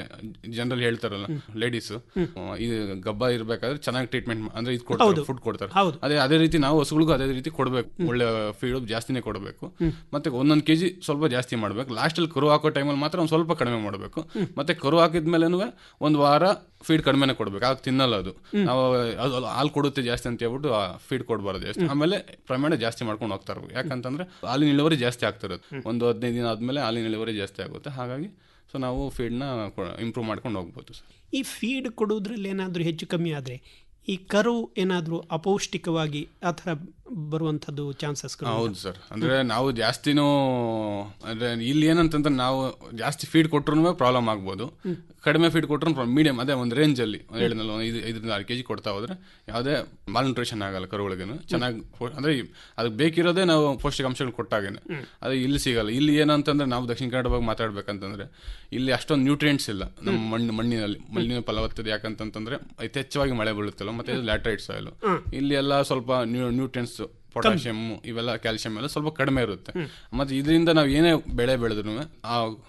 ಜನರಲ್ ಹೇಳ್ತಾರಲ್ಲ ಲೇಡೀಸ್ ಇದು ಗಬ್ಬ ಇರ್ಬೇಕಾದ್ರೆ ಚೆನ್ನಾಗಿ ಟ್ರೀಟ್ಮೆಂಟ್ ಅಂದ್ರೆ ಇದು ಕೊಡ್ತಾರೆ ಫುಡ್ ಕೊಡ್ತಾರೆ ಹೌದು. ಅದೇ ಅದೇ ರೀತಿ ನಾವು ಹಸುಗಳಿಗೂ ಅದೇ ರೀತಿ ಕೊಡಬೇಕು ಒಳ್ಳೆ ಫೀಡ್ ಜಾಸ್ತಿನೇ ಕೊಡಬೇಕು ಮತ್ತೆ ಒಂದೊಂದು ಕೆಜಿ ಸ್ವಲ್ಪ ಜಾಸ್ತಿ ಮಾಡ್ಬೇಕು ಲಾಸ್ಟಲ್ಲಿ ಕರು ಹಾಕೋ ಟೈಮಲ್ಲಿ ಮಾತ್ರ ಒಂದು ಸ್ವಲ್ಪ ಕಡಿಮೆ ಮಾಡಬೇಕು ಮತ್ತೆ ಕರು ಹಾಕಿದ್ಮೇಲೆನೂ ಒಂದು ವಾರ ಫೀಡ್ ಕಡಿಮೆನೆ ಕೊಡ್ಬೇಕು ಆಗ ತಿನ್ನಲ್ಲ ಅದು ನಾವು ಅದು ಅದು ಹಾಲು ಕೊಡುತ್ತೆ ಜಾಸ್ತಿ ಅಂತ ಹೇಳ್ಬಿಟ್ಟು ಫೀಡ್ ಕೊಡಬಾರ್ದು ಜಾಸ್ತಿ ಆಮೇಲೆ ಪ್ರಮಾಣ ಜಾಸ್ತಿ ಮಾಡ್ಕೊಂಡು ಹೋಗ್ತಾ ಇರ್ಬೇಕು ಯಾಕಂತಂದ್ರೆ ಹಾಲಿನ ಇಳುವರಿ ಜಾಸ್ತಿ ಆಗ್ತಿರೋದು ಒಂದು ಹದಿನೈದು ದಿನ ಆದ್ಮೇಲೆ ಹಾಲಿನ ಇಳುವರಿ ಜಾಸ್ತಿ ಆಗುತ್ತೆ ಹಾಗಾಗಿ ಸೊ ನಾವು ಫೀಡ್ನ ಇಂಪ್ರೂವ್ ಮಾಡ್ಕೊಂಡು ಹೋಗ್ಬೋದು ಸರ್ ಈ ಫೀಡ್ ಕೊಡುವುದ್ರಲ್ಲಿ ಏನಾದರೂ ಹೆಚ್ಚು ಕಮ್ಮಿ ಆದರೆ ಈ ಕರು ಏನಾದರೂ ಅಪೌಷ್ಟಿಕವಾಗಿ ಆ ಥರ ಬರುವಂಥದ್ದು ಚಾನ್ಸಸ್ ಹೌದು ಸರ್ ಅಂದ್ರೆ ನಾವು ಜಾಸ್ತಿನೂ ಅಂದ್ರೆ ಇಲ್ಲಿ ಏನಂತಂದ್ರೆ ನಾವು ಜಾಸ್ತಿ ಫೀಡ್ ಕೊಟ್ರು ಪ್ರಾಬ್ಲಮ್ ಆಗ್ಬೋದು ಕಡಿಮೆ ಫೀಡ್ ಕೊಟ್ರು ಮೀಡಿಯಂ ಅದೇ ಒಂದು ರೇಂಜ್ ಅಲ್ಲಿ ಹೇಳಿದ್ನಲ್ಲ ಒಂದು ಐದು ಐದರಿಂದ ಆರು ಕೆಜಿ ಕೊಡ್ತಾ ಹೋದ್ರೆ ಯಾವುದೇ ಮಾಲ್ನ್ಯೂಟ್ರಿಷನ್ ಆಗಲ್ಲ ಕರುಗಳಿಗೇನು ಚೆನ್ನಾಗಿ ಪೋ- ಅಂದ್ರೆ ಈ- ಅದಕ್ಕೆ ಬೇಕಿರೋದೇ ನಾವು ಪೌಷ್ಟಿಕಾಂಶಗಳು ಕೊಟ್ಟಾಗೇನೆ ಅದು ಇಲ್ಲಿ ಸಿಗಲ್ಲ ಇಲ್ಲಿ ಏನಂತಂದ್ರೆ ನಾವು ದಕ್ಷಿಣ ಕನ್ನಡ ಬಗ್ಗೆ ಮಾತಾಡ್ಬೇಕಂತಂದ್ರೆ ಇಲ್ಲಿ ಅಷ್ಟೊಂದು ನ್ಯೂಟ್ರಿಯೆಂಟ್ಸ್ ಇಲ್ಲ ನಮ್ಮ ಮಣ್ಣು ಮಣ್ಣಿನಲ್ಲಿ ಮಣ್ಣಿನ ಫಲವತ್ತತೆ ಯಾಕಂತಂದ್ರೆ ಯಥೇಚ್ಛವಾಗಿ ಮಳೆ ಬೀಳುತ್ತಲ್ಲ ಮತ್ತೆ ಇದು ಲ್ಯಾಟ್ರೈಟ್ ಸಾಯಿಲ್ ಇಲ್ಲಿ ಎಲ್ಲ ಸ್ವಲ್ಪ ನ್ಯೂಟ್ರಿಯೆಂಟ್ಸ್ ಪೊಟ್ಯಾಷಿಯಮ್ ಇವೆಲ್ಲ ಕ್ಯಾಲ್ಸಿಯಂ ಎಲ್ಲ ಸ್ವಲ್ಪ ಕಡಿಮೆ ಇರುತ್ತೆ ಮತ್ತೆ ಇದರಿಂದ ನಾವು ಏನೇ ಬೆಳೆ ಬೆಳೆದ್ರು ಆ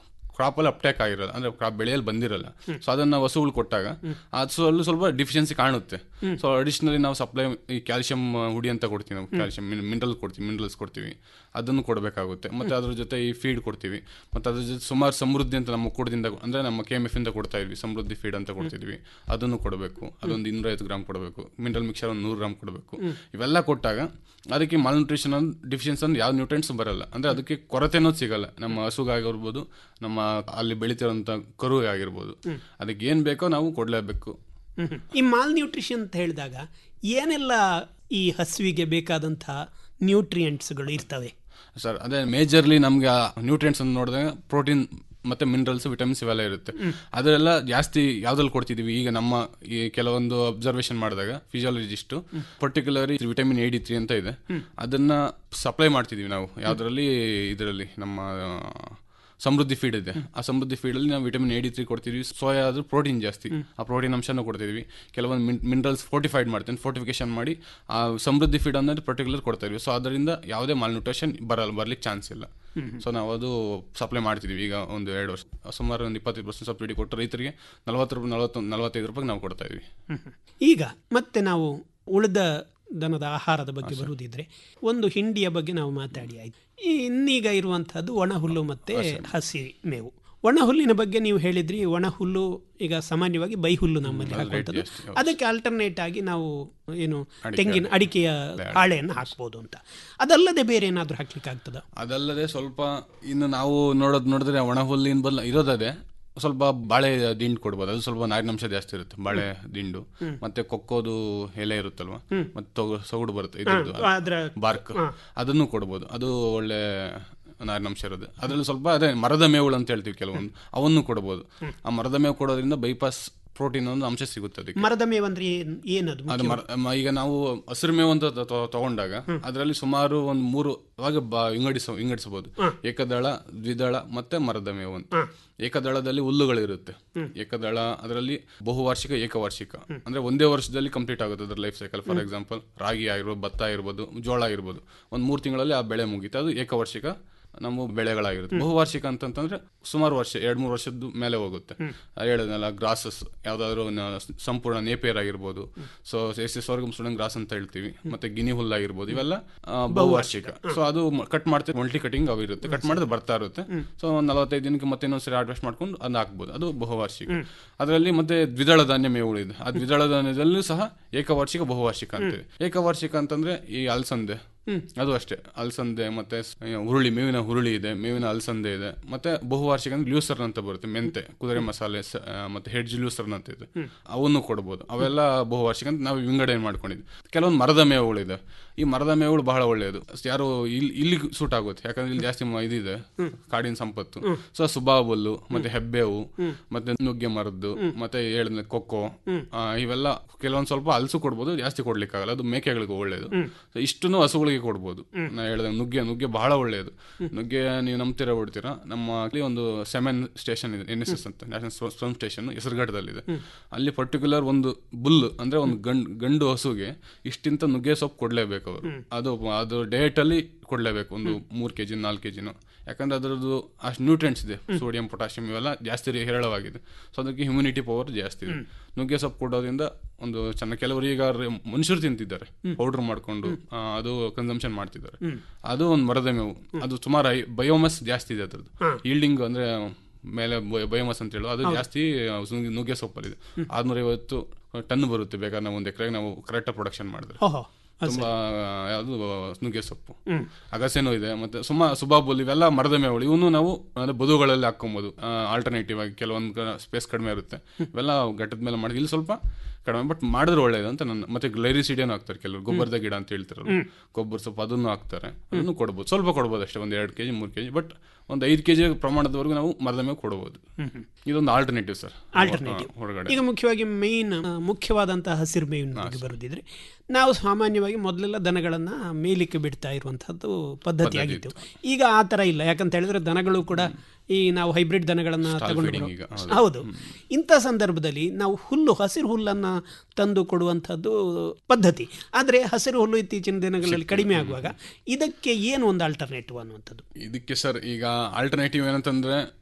ಕ್ರಾಪ್ ಅಲ್ಲಿ ಅಪ್ಟೇಕ್ ಆಗಿರಲ್ಲ ಅಂದ್ರೆ ಕ್ರಾಪ್ ಬೆಳೆಯಲ್ಲಿ ಬಂದಿರಲ್ಲ ಸೊ ಅದನ್ನ ಹಸುಗಳು ಕೊಟ್ಟಾಗ ಹಸುವಲ್ಲೂ ಸ್ವಲ್ಪ ಡಿಫಿಷಿಯನ್ಸಿ ಕಾಣುತ್ತೆ ಸೊ ಅಡಿಷನಲಿ ನಾವು ಸಪ್ಲೈ ಈ ಕ್ಯಾಲ್ಸಿಯಂ ಹುಡಿ ಅಂತ ಕೊಡ್ತೀವಿ ನಾವು ಕ್ಯಾಲ್ಸಿಯಂ ಮಿನರಲ್ ಕೊಡ್ತೀವಿ ಮಿನರಲ್ಸ್ ಕೊಡ್ತೀವಿ ಅದನ್ನು ಕೊಡಬೇಕಾಗುತ್ತೆ ಮತ್ತೆ ಅದ್ರ ಜೊತೆ ಈ ಫೀಡ್ ಕೊಡ್ತೀವಿ ಮತ್ತೆ ಅದ್ರ ಜೊತೆ ಸುಮಾರು ಸಮೃದ್ಧಿ ಅಂತ ನಮ್ಮ ಕೂಡದಿಂದ ಅಂದ್ರೆ ನಮ್ಮ ಕೆ ಎಮ್ ಎಫ್ ಇಂದ ಕೊಡ್ತಾ ಇದ್ವಿ ಸಮೃದ್ಧಿ ಫೀಡ್ ಅಂತ ಕೊಡ್ತಿದ್ವಿ ಅದನ್ನು ಕೊಡಬೇಕು ಅದೊಂದು ಇನ್ನೂರೈವತ್ತು ಗ್ರಾಮ್ ಕೊಡಬೇಕು ಮಿನರಲ್ ಮಿಕ್ಸರ್ ಒಂದು ನೂರು ಗ್ರಾಮ್ ಕೊಡಬೇಕು ಇವೆಲ್ಲ ಕೊಟ್ಟಾಗ ಅದಕ್ಕೆ ಮಾಲ್ನ್ಯೂಟ್ರಿಷನ್ ಡಿಫಿಷಿಯನ್ಸ್ ಅಂದ್ರೆ ಯಾವ ನ್ಯೂಟ್ರೆಂಟ್ಸ್ ಬರಲ್ಲ ಅಂದ್ರೆ ಅದಕ್ಕೆ ಕೊರತೆ ಅನ್ನೋದು ಸಿಗಲ್ಲ ನಮ್ಮ ಹಸುಗಾಗಿರ್ಬೋದು ನಮ್ಮ ಅಲ್ಲಿ ಬೆಳಿತಿರೋಂಥ ಕರು ಆಗಿರ್ಬೋದು ಅದಕ್ಕೆ ಏನ್ ಬೇಕೋ ನಾವು ಕೊಡ್ಲೇಬೇಕು ಹ್ಮ್ ಹ್ಮ್. ಈ ಮಾಲ್ ನ್ಯೂಟ್ರಿಷನ್ ಅಂತ ಹೇಳಿದಾಗ ಏನೆಲ್ಲ ಈ ಹಸುವಿಗೆ ಬೇಕಾದಂತಹ ನ್ಯೂಟ್ರಿಯೆಂಟ್ಸ್ಗಳು ಇರ್ತವೆ ಸರ್ ಅದೇ ಮೇಜರ್ಲಿ ನಮ್ಗೆ ನ್ಯೂಟ್ರಿಯೆಂಟ್ಸ್ ಅಂತ ನೋಡಿದಾಗ ಪ್ರೋಟೀನ್ ಮತ್ತೆ ಮಿನರಲ್ಸ್ ವಿಟಮಿನ್ಸ್ ಇವೆಲ್ಲ ಇರುತ್ತೆ ಅದೆಲ್ಲ ಜಾಸ್ತಿ ಯಾವ್ದ್ರಲ್ಲಿ ಕೊಡ್ತಿದೀವಿ ಈಗ ನಮ್ಮ ಈ ಕೆಲವೊಂದು ಅಬ್ಸರ್ವೇಷನ್ ಮಾಡಿದಾಗ physiologist particular vitamin AD three ಅಂತ ಇದೆ ಅದನ್ನ ಸಪ್ಲೈ ಮಾಡ್ತಿದೀವಿ ನಾವು ಯಾವ್ದ್ರಲ್ಲಿ ಇದರಲ್ಲಿ ನಮ್ಮ ಆ, ಸಮೃದ್ಧಿ ಫೀಡ್ ಇದೆ ಆ ಸಮೃದ್ಧಿ ಫೀಡ್ ಅಲ್ಲಿ ನಾವು ವಿಟಮಿನ್ ಏಡಿ ತ್ರೀ ಕೊಡ್ತೀವಿ ಸೋಯಾ ಆದ್ರೂ ಪ್ರೋಟೀನ್ ಜಾಸ್ತಿ ಆ ಪ್ರೋಟೀನ್ ಅಂಶನೂ ಕೊಡ್ತಿದ್ವಿ ಕೆಲವೊಂದು ಮಿನರಲ್ಸ್ ಫೋರ್ಟಿಫೈಡ್ ಮಾಡ್ತೀನಿ ಫೋರ್ಟಿಫಿಕೇಶನ್ ಮಾಡಿ ಆ ಸಮೃದ್ಧಿ ಫೀಡ್ ಅನ್ನೋದು ಪರ್ಟಿಕ್ಯುಲರ್ ಕೊಡ್ತಾ ಇದೀವಿ ಸೊ ಅದರಿಂದ ಯಾವುದೇ ಮಾಲ್ನ್ಯೂಟ್ರಿಷನ್ ಬರಲ್ಲ ಬರ್ಲಿಕ್ಕೆ ಚಾನ್ಸ್ ಇಲ್ಲ ಸೊ ನಾವು ಅದು ಸಪ್ಲೈ ಮಾಡ್ತಿದೀವಿ ಈಗ ಒಂದು ಎರಡು ವರ್ಷ ಸುಮಾರು ಒಂದು ಇಪ್ಪತ್ತೈದು ಪರ್ಸೆಂಟ್ ಸಬ್ಸಿಡಿ ಕೊಟ್ಟು ರೈತರಿಗೆ ನಲವತ್ತು ರೂಪಾಯಿ ನಲವತ್ತು ನಲವತ್ತೈದು ರೂಪಾಯಿಗೆ ನಾವು ಕೊಡ್ತಾ ಇದೀವಿ ಹ್ಮ್ ಹ್ಮ್. ಈಗ ಮತ್ತೆ ನಾವು ಉಳಿದ ದನದ ಆಹಾರದ ಬಗ್ಗೆ ಬರುವುದಿದ್ರೆ ಒಂದು ಹಿಂಡಿಯ ಬಗ್ಗೆ ನಾವು ಮಾತಾಡಿ ಆಯ್ತು ಈ ಇನ್ನೀಗ ಇರುವಂತಹದ್ದು ಒಣ ಹುಲ್ಲು ಮತ್ತೆ ಹಸಿ ಮೇವು ಒಣ ಹುಲ್ಲಿನ ಬಗ್ಗೆ ನೀವು ಹೇಳಿದ್ರಿ ಒಣ ಹುಲ್ಲು ಈಗ ಸಾಮಾನ್ಯವಾಗಿ ಬೈ ಹುಲ್ಲು ನಮ್ಮಲ್ಲಿ ಹಾಕುವಂಥದ್ದು ಜಾಸ್ತಿ, ಅದಕ್ಕೆ ಆಲ್ಟರ್ನೇಟ್ ಆಗಿ ನಾವು ಏನು ತೆಂಗಿನ ಅಡಿಕೆಯ ಹಾಳೆಯನ್ನು ಹಾಕ್ಬೋದು ಅಂತ ಅದಲ್ಲದೆ ಬೇರೆ ಏನಾದರೂ ಹಾಕ್ಲಿಕ್ಕೆ ಆಗ್ತದ ಅದಲ್ಲದೆ ಸ್ವಲ್ಪ ಇನ್ನು ನಾವು ನೋಡೋದು ನೋಡಿದ್ರೆ ಒಣ ಹುಲ್ಲಿನ ಬದಲು ಇರೋದದೇ ಸ್ವಲ್ಪ ಬಾಳೆ ದಿಂಡು ಕೊಡ್ಬೋದು ಅದು ಸ್ವಲ್ಪ ನಾರಿನಂಶ ಜಾಸ್ತಿ ಇರುತ್ತೆ ಬಾಳೆ ದಿಂಡು ಮತ್ತೆ ಕೊಕ್ಕೋದು ಎಲೆ ಇರುತ್ತಲ್ವಾ ಮತ್ತೆ ತೊಗ- ಸೊಗಡು ಬರುತ್ತೆ ಇದ್ರದ್ದು ಅದರ ಬಾರ್ಕ್ ಅದನ್ನು ಕೊಡ್ಬೋದು ಅದು ಒಳ್ಳೆ ನಾರಿನಂಶ ಇರೋದು ಅದರಲ್ಲಿ ಸ್ವಲ್ಪ ಅದೇ ಮರದ ಮೇವುಗಳು ಅಂತ ಹೇಳ್ತೀವಿ ಕೆಲವೊಂದು ಅವನ್ನು ಕೊಡ್ಬೋದು ಆ ಮರದ ಮೇವು ಕೊಡೋದ್ರಿಂದ ಬೈಪಾಸ್ ಪ್ರೋಟೀನ್ ಒಂದು ಅಂಶ ಸಿಗುತ್ತೆ ಅದಕ್ಕೆ ಮರದ ಮೇವಂದ್ರೆ ಏನ್ ಏನದು ಅದು ಮರ ಮ- ಈಗ ನಾವು ಹಸಿರು ಮೇವು ಅಂತ ತ- ತ- ತಗೊಂಡಾಗ ಅದರಲ್ಲಿ ಸುಮಾರು ಒಂದು ಮೂರು ಅವಾಗ ಬ- ವಿಂಗಡಿಸ ವಿಂಗಡಿಸಬಹುದು ಏಕದಳ ದ್ವಿದಳ ಮತ್ತೆ ಮರದ ಮೇವು ಅಂತ ಏಕದಳದಲ್ಲಿ ಹುಲ್ಲುಗಳಿರುತ್ತೆ ಏಕದಳ ಅದರಲ್ಲಿ ಬಹುವಾರ್ಷಿಕ ಏಕವಾರ್ಷಿಕ ಅಂದ್ರೆ ಒಂದೇ ವರ್ಷದಲ್ಲಿ ಕಂಪ್ಲೀಟ್ ಆಗುತ್ತೆ ಅದರ ಲೈಫ್ ಸೈಕಲ್ ಫಾರ್ ಎಕ್ಸಾಂಪಲ್ ರಾಗಿ ಆಗಿರ್ಬೋದು ಭತ್ತ ಇರ್ಬೋದು ಜೋಳ ಇರ್ಬೋದು ಒಂದು ಮೂರು ತಿಂಗಳಲ್ಲಿ ಆ ಬೆಳೆ ಮುಗೀತು ಅದು ಏಕವಾರ್ಷಿಕ ನಮ್ಮ ಬೆಳೆಗಳಾಗಿರುತ್ತೆ ಬಹುವಾರ್ಷಿಕ ಅಂತಂತಂದ್ರೆ ಸುಮಾರು ವರ್ಷ ಎರಡ್ ಮೂರು ವರ್ಷದ ಮೇಲೆ ಹೋಗುತ್ತೆ ಹೇಳಿದ್ನಲ್ಲ ಗ್ರಾಸಸ್ ಯಾವ್ದಾದ್ರು ನ- ಸಂಪೂರ್ಣ ನೇಪಿಯರ್ ಆಗಿರ್ಬೋದು ಸೊ ಎಸ್ ಎಸ್ ವರ್ಗಮ್ ಸ್ಟೂಡೆಂಟ್ ಗ್ರಾಸ್ ಅಂತ ಹೇಳ್ತೀವಿ ಮತ್ತೆ ಗಿನಿ ಹುಲ್ ಆಗಿರ್ಬೋದು ಇವೆಲ್ಲ ಆ, ಬಹುವಾರ್ಷಿಕ ಸೊ ಅದು ಕಟ್ ಮಾಡ್ತೀವಿ ಮಲ್ಟಿ ಕಟಿಂಗ್ ಅವು ಇರುತ್ತೆ ಕಟ್ ಮಾಡಿದ್ರೆ ಬರ್ತಾ ಇರುತ್ತೆ ಸೊ ಒಂದು ನಲವತ್ತೈದು ದಿನಕ್ಕೆ ಮತ್ತೆ ಇನ್ನೊಂದ್ಸರಿ ಹಾರ್ವೆಸ್ಟ್ ಮಾಡ್ಕೊಂಡು ಅದನ್ನ ಹಾಕ್ಬೋದು ಅದು ಬಹುವಾರ್ಷಿಕ ಅದರಲ್ಲಿ ಮತ್ತೆ ದ್ವಿದಳ ಧಾನ್ಯ ಮೇವುಗಳು ಇದೆ ಆ ದ್ವಿದಳ ಧಾನ್ಯದಲ್ಲೂ ಸಹ ಏಕವಾರ್ಷಿಕ ಬಹುವಾರ್ಷಿಕ ಅಂತೀವಿ ಏಕವಾರ್ಷಿಕ ಅಂತಂದ್ರೆ ಈ ಅಲಸಂದೆ ಅದು ಅಷ್ಟೇ ಅಲಸಂದೆ ಮತ್ತೆ ಸ್- ಹುರುಳಿ ಮೇವಿನ ಹುರುಳಿ ಇದೆ ಮೇವಿನ ಅಲಸಂದೆ ಇದೆ ಮತ್ತೆ ಬಹುವಾರ್ಷಿಕ ಅಂದ್ರೆ ಲ್ಯೂಸರ್ ಅಂತ ಬರುತ್ತೆ ಮೆಂತೆ ಕುದುರೆ ಮಸಾಲೆ ಸ- ಆ, ಮತ್ತೆ ಹೆಡ್ಜ್ ಲ್ಯೂಸರ್ ಅಂತ ಇದೆ ಅವನ್ನು ಕೊಡ್ಬೋದು ಅವೆಲ್ಲ ಬಹುವಾರ್ಷಿಕ ಅಂತ ನಾವು ವಿಂಗಡಣೆ ಮಾಡ್ಕೊಂಡಿದ್ವಿ ಕೆಲವೊಂದು ಮರದ ಮೇವುಗಳಿದೆ ಈ ಮರದ ಮೇವುಗಳು ಬಹಳ ಒಳ್ಳೆಯದು ಯಾರು ಇಲ್ಲಿ ಇಲ್ಲಿ ಸೂಟ್ ಆಗುತ್ತೆ ಯಾಕಂದ್ರೆ ಇಲ್ಲಿ ಜಾಸ್ತಿ ಮ- ಇದಿದೆ ಕಾಡಿನ ಸಂಪತ್ತು ಸೊ ಸುಬಾಬುಲ್ಲು ಮತ್ತೆ ಹೆಬ್ಬೇವು ಮತ್ತೆ ನುಗ್ಗೆ ಮರದ್ದು ಮತ್ತೆ ಹೇಳಿದ ಕೊಕ್ಕೋ ಆ, ಇವೆಲ್ಲ ಕೆಲವೊಂದ್ ಸ್ವಲ್ಪ ಹಲಸು ಕೊಡ್ಬೋದು ಜಾಸ್ತಿ ಕೊಡ್ಲಿಕ್ಕಾಗಲ್ಲ ಅದು ಮೇಕೆಗಳಿಗೆ ಒಳ್ಳೇದು ಸೊ ಇಷ್ಟನ್ನು ಹಸುಗಳಿಗೆ ಕೊಡ್ಬೋದು ನಾ ಹೇಳಿದ ನುಗ್ಗೆ ನುಗ್ಗೆ ಬಹಳ ಒಳ್ಳೆಯದು ನುಗ್ಗೆ ನೀವು ನಂಬ್ತೀರಾ ಬಿಡ್ತೀರಾ ನಮ್ಮ ಅಲ್ಲಿ ಒಂದು ಸೆಮೆನ್ ಸ್ಟೇಷನ್ ಇದೆ ಎನ್ ಎಸ್ ಎಸ್ ಅಂತ ನ್ಯಾಷನಲ್ ಸ್ಪರ್ಮ್ ಸ್ಟೇಷನ್ ಹೆಸರುಘಟ್ಟದಲ್ಲಿದೆ ಅಲ್ಲಿ ಪರ್ಟಿಕ್ಯುಲರ್ ಒಂದು ಬುಲ್ ಅಂದ್ರೆ ಒಂದು ಗಂಡು ಗಂಡು ಹಸುಗೆ ಇಷ್ಟಿಂತ ನುಗ್ಗೆ ಸೊಪ್ಪು ಕೊಡ್ಲೇಬೇಕು ಅವರು ಅದು ಅದು ಡೇಟ್ ಅಲ್ಲಿ ಕೊಡ್ಲೇಬೇಕು ಒಂದು ಮೂರ್ ಕೆಜಿ ನಾಲ್ಕು ಕೆಜಿನು ಯಾಕಂದ್ರೆ ಅದರದ್ದು ಅಷ್ಟು ನ್ಯೂಟ್ರಿಯೆಂಟ್ಸ್ ಇದೆ ಸೋಡಿಯಂ ಪೊಟ್ಯಾಷಿಯಂ ಇವೆಲ್ಲ ಜಾಸ್ತಿ ಹೇರಳವಾಗಿದೆ ಸೊ ಅದಕ್ಕೆ ಹ್ಯುಮಿನಿಟಿ ಪವರ್ ಜಾಸ್ತಿ ಇದೆ ನುಗ್ಗೆ ಸೊಪ್ಪು ಕೊಡೋದ್ರಿಂದ ಒಂದು ಚೆನ್ನಾಗಿ ಕೆಲವರು ಈಗ ರೆ- ಮನುಷ್ಯರು ತಿಂತಿದ್ದಾರೆ ಪೌಡರ್ ಮಾಡ್ಕೊಂಡು ಆ, ಅದು ಕನ್ಸಂಪ್ಷನ್ ಮಾಡ್ತಿದ್ದಾರೆ ಅದು ಒಂದು ಮರದ ಮೇವು ಅದು ಸುಮಾರು ಬಯೋಮಸ್ ಜಾಸ್ತಿ ಇದೆ ಅದ್ರದ್ದು ಈಲ್ಡಿಂಗ್ ಅಂದ್ರೆ ಮೇಲೆ ಬಯೋಮಸ್ ಅಂತ ಹೇಳೋದು ಅದು ಜಾಸ್ತಿ ಆ, ನುಗ್ಗೆ- ನುಗ್ಗೆ ಸೊಪ್ಪಲ್ಲಿದೆ ಆರ್ನೂರ ಐವತ್ತು ಟನ್ ಬರುತ್ತೆ ಬೇಕಾದ್ರೆ ನಾವು ಒಂದು ಎಕರೆಗೆ ನಾವು ಕರೆಕ್ಟ್ ಪ್ರೊಡಕ್ಷನ್ ಮಾಡಿದ್ರೆ ಓಹೋ ತುಂಬಾ ಯಾವುದು ನುಗ್ಗೆ ಸೊಪ್ಪು ಅಗಸೆನೂ ಇದೆ ಮತ್ತೆ ಸುಮಾ ಸುಬಾಬುಲ್ ಇವೆಲ್ಲ ಮರದ ಮೇವುಗಳು ಇವನು ನಾವು ಅಂದ್ರೆ ಬದುಗಳಲ್ಲಿ ಹಾಕೊಬಹುದು ಆಲ್ಟರ್ನೇಟಿವ್ ಆಗಿ ಕೆಲವೊಂದು ಸ್ಪೇಸ್ ಕಡಿಮೆ ಇರುತ್ತೆ ಇವೆಲ್ಲ ಘಟ್ಟದ ಮೇಲೆ ಮಾಡಿದ್ರೆ ಇಲ್ಲಿ ಸ್ವಲ್ಪ ಕಡಿಮೆ ಬಟ್ ಮಾಡಿದ್ರೆ ಒಳ್ಳೇದು ಅಂತ ನನ್ನ ಮತ್ತೆ ಗ್ಲೈರಿಸಿಡಿಯನ್ನು ಹಾಕ್ತಾರೆ ಕೆಲವರು ಗೊಬ್ಬರದ ಗಿಡ ಅಂತ ಹೇಳ್ತಾರಲ್ಲ ಗೊಬ್ಬರ ಸೊಪ್ಪು ಅದನ್ನು ಹಾಕ್ತಾರೆ ಅದನ್ನು ಕೊಡ್ಬೋದು ಸ್ವಲ್ಪ ಕೊಡ್ಬೋದು ಅಷ್ಟೇ ಒಂದು ಎರಡು ಕೆಜಿ ಮೂರು ಕೆಜಿ ಬಟ್ ಒಂದು ಐದು ಕೆಜಿ ಪ್ರಮಾಣದವರೆಗೂ ನಾವು ಮರದ ಮೇಲೆ ಕೊಡಬಹುದು ಇದೊಂದು ಆಲ್ಟರ್ನೇಟಿವ್ ಸರ್ ಆಲ್ಟರ್ನೇಟಿವ್ ಹೊರಗಡೆ ಈಗ ಮುಖ್ಯವಾಗಿ ಮೇಯ್ನ್ ಮುಖ್ಯವಾದಂತಹ ಹಸಿರು ಮೇವಿನ ಬಗ್ಗೆ ಬರುದಿದ್ರೆ ನಾವು ಸಾಮಾನ್ಯವಾಗಿ ಮೊದಲೆಲ್ಲ ದನಗಳನ್ನ ಮೇಲಿಕ್ಕೆ ಬಿಡ್ತಾ ಇರುವಂತಹದ್ದು ಪದ್ಧತಿ ಆಗಿತ್ತು ಈಗ ಆ ತರ ಇಲ್ಲ ಯಾಕಂತ ಹೇಳಿದ್ರೆ ದನಗಳು ಕೂಡ ಈ ನಾವು ಹೈಬ್ರಿಡ್ ದನಗಳನ್ನ ತಗೊಂಡು feeding ಬರೋ- ಈಗ, ಹೌದು ಇಂಥ ಸಂದರ್ಭದಲ್ಲಿ ನಾವು ಹುಲ್ಲು ಹಸಿರು ಹುಲ್ಲನ್ನ ತಂದು ಕೊಡುವಂತಹದ್ದು ಪದ್ಧತಿ ಆದ್ರೆ ಹಸಿರು ಹುಲ್ಲು ಇತ್ತೀಚಿನ ದಿನಗಳಲ್ಲಿ ಕಡಿಮೆ ಆಗುವಾಗ ಇದಕ್ಕೆ ಏನು ಒಂದು ಆಲ್ಟರ್ನೇಟಿವ್ ಅನ್ನುವಂಥದ್ದು ಇದಕ್ಕೆ ಸರ್ ಈಗ ಆಲ್ಟರ್ನೇಟಿವ್ ಏನಂತಂದ್ರೆ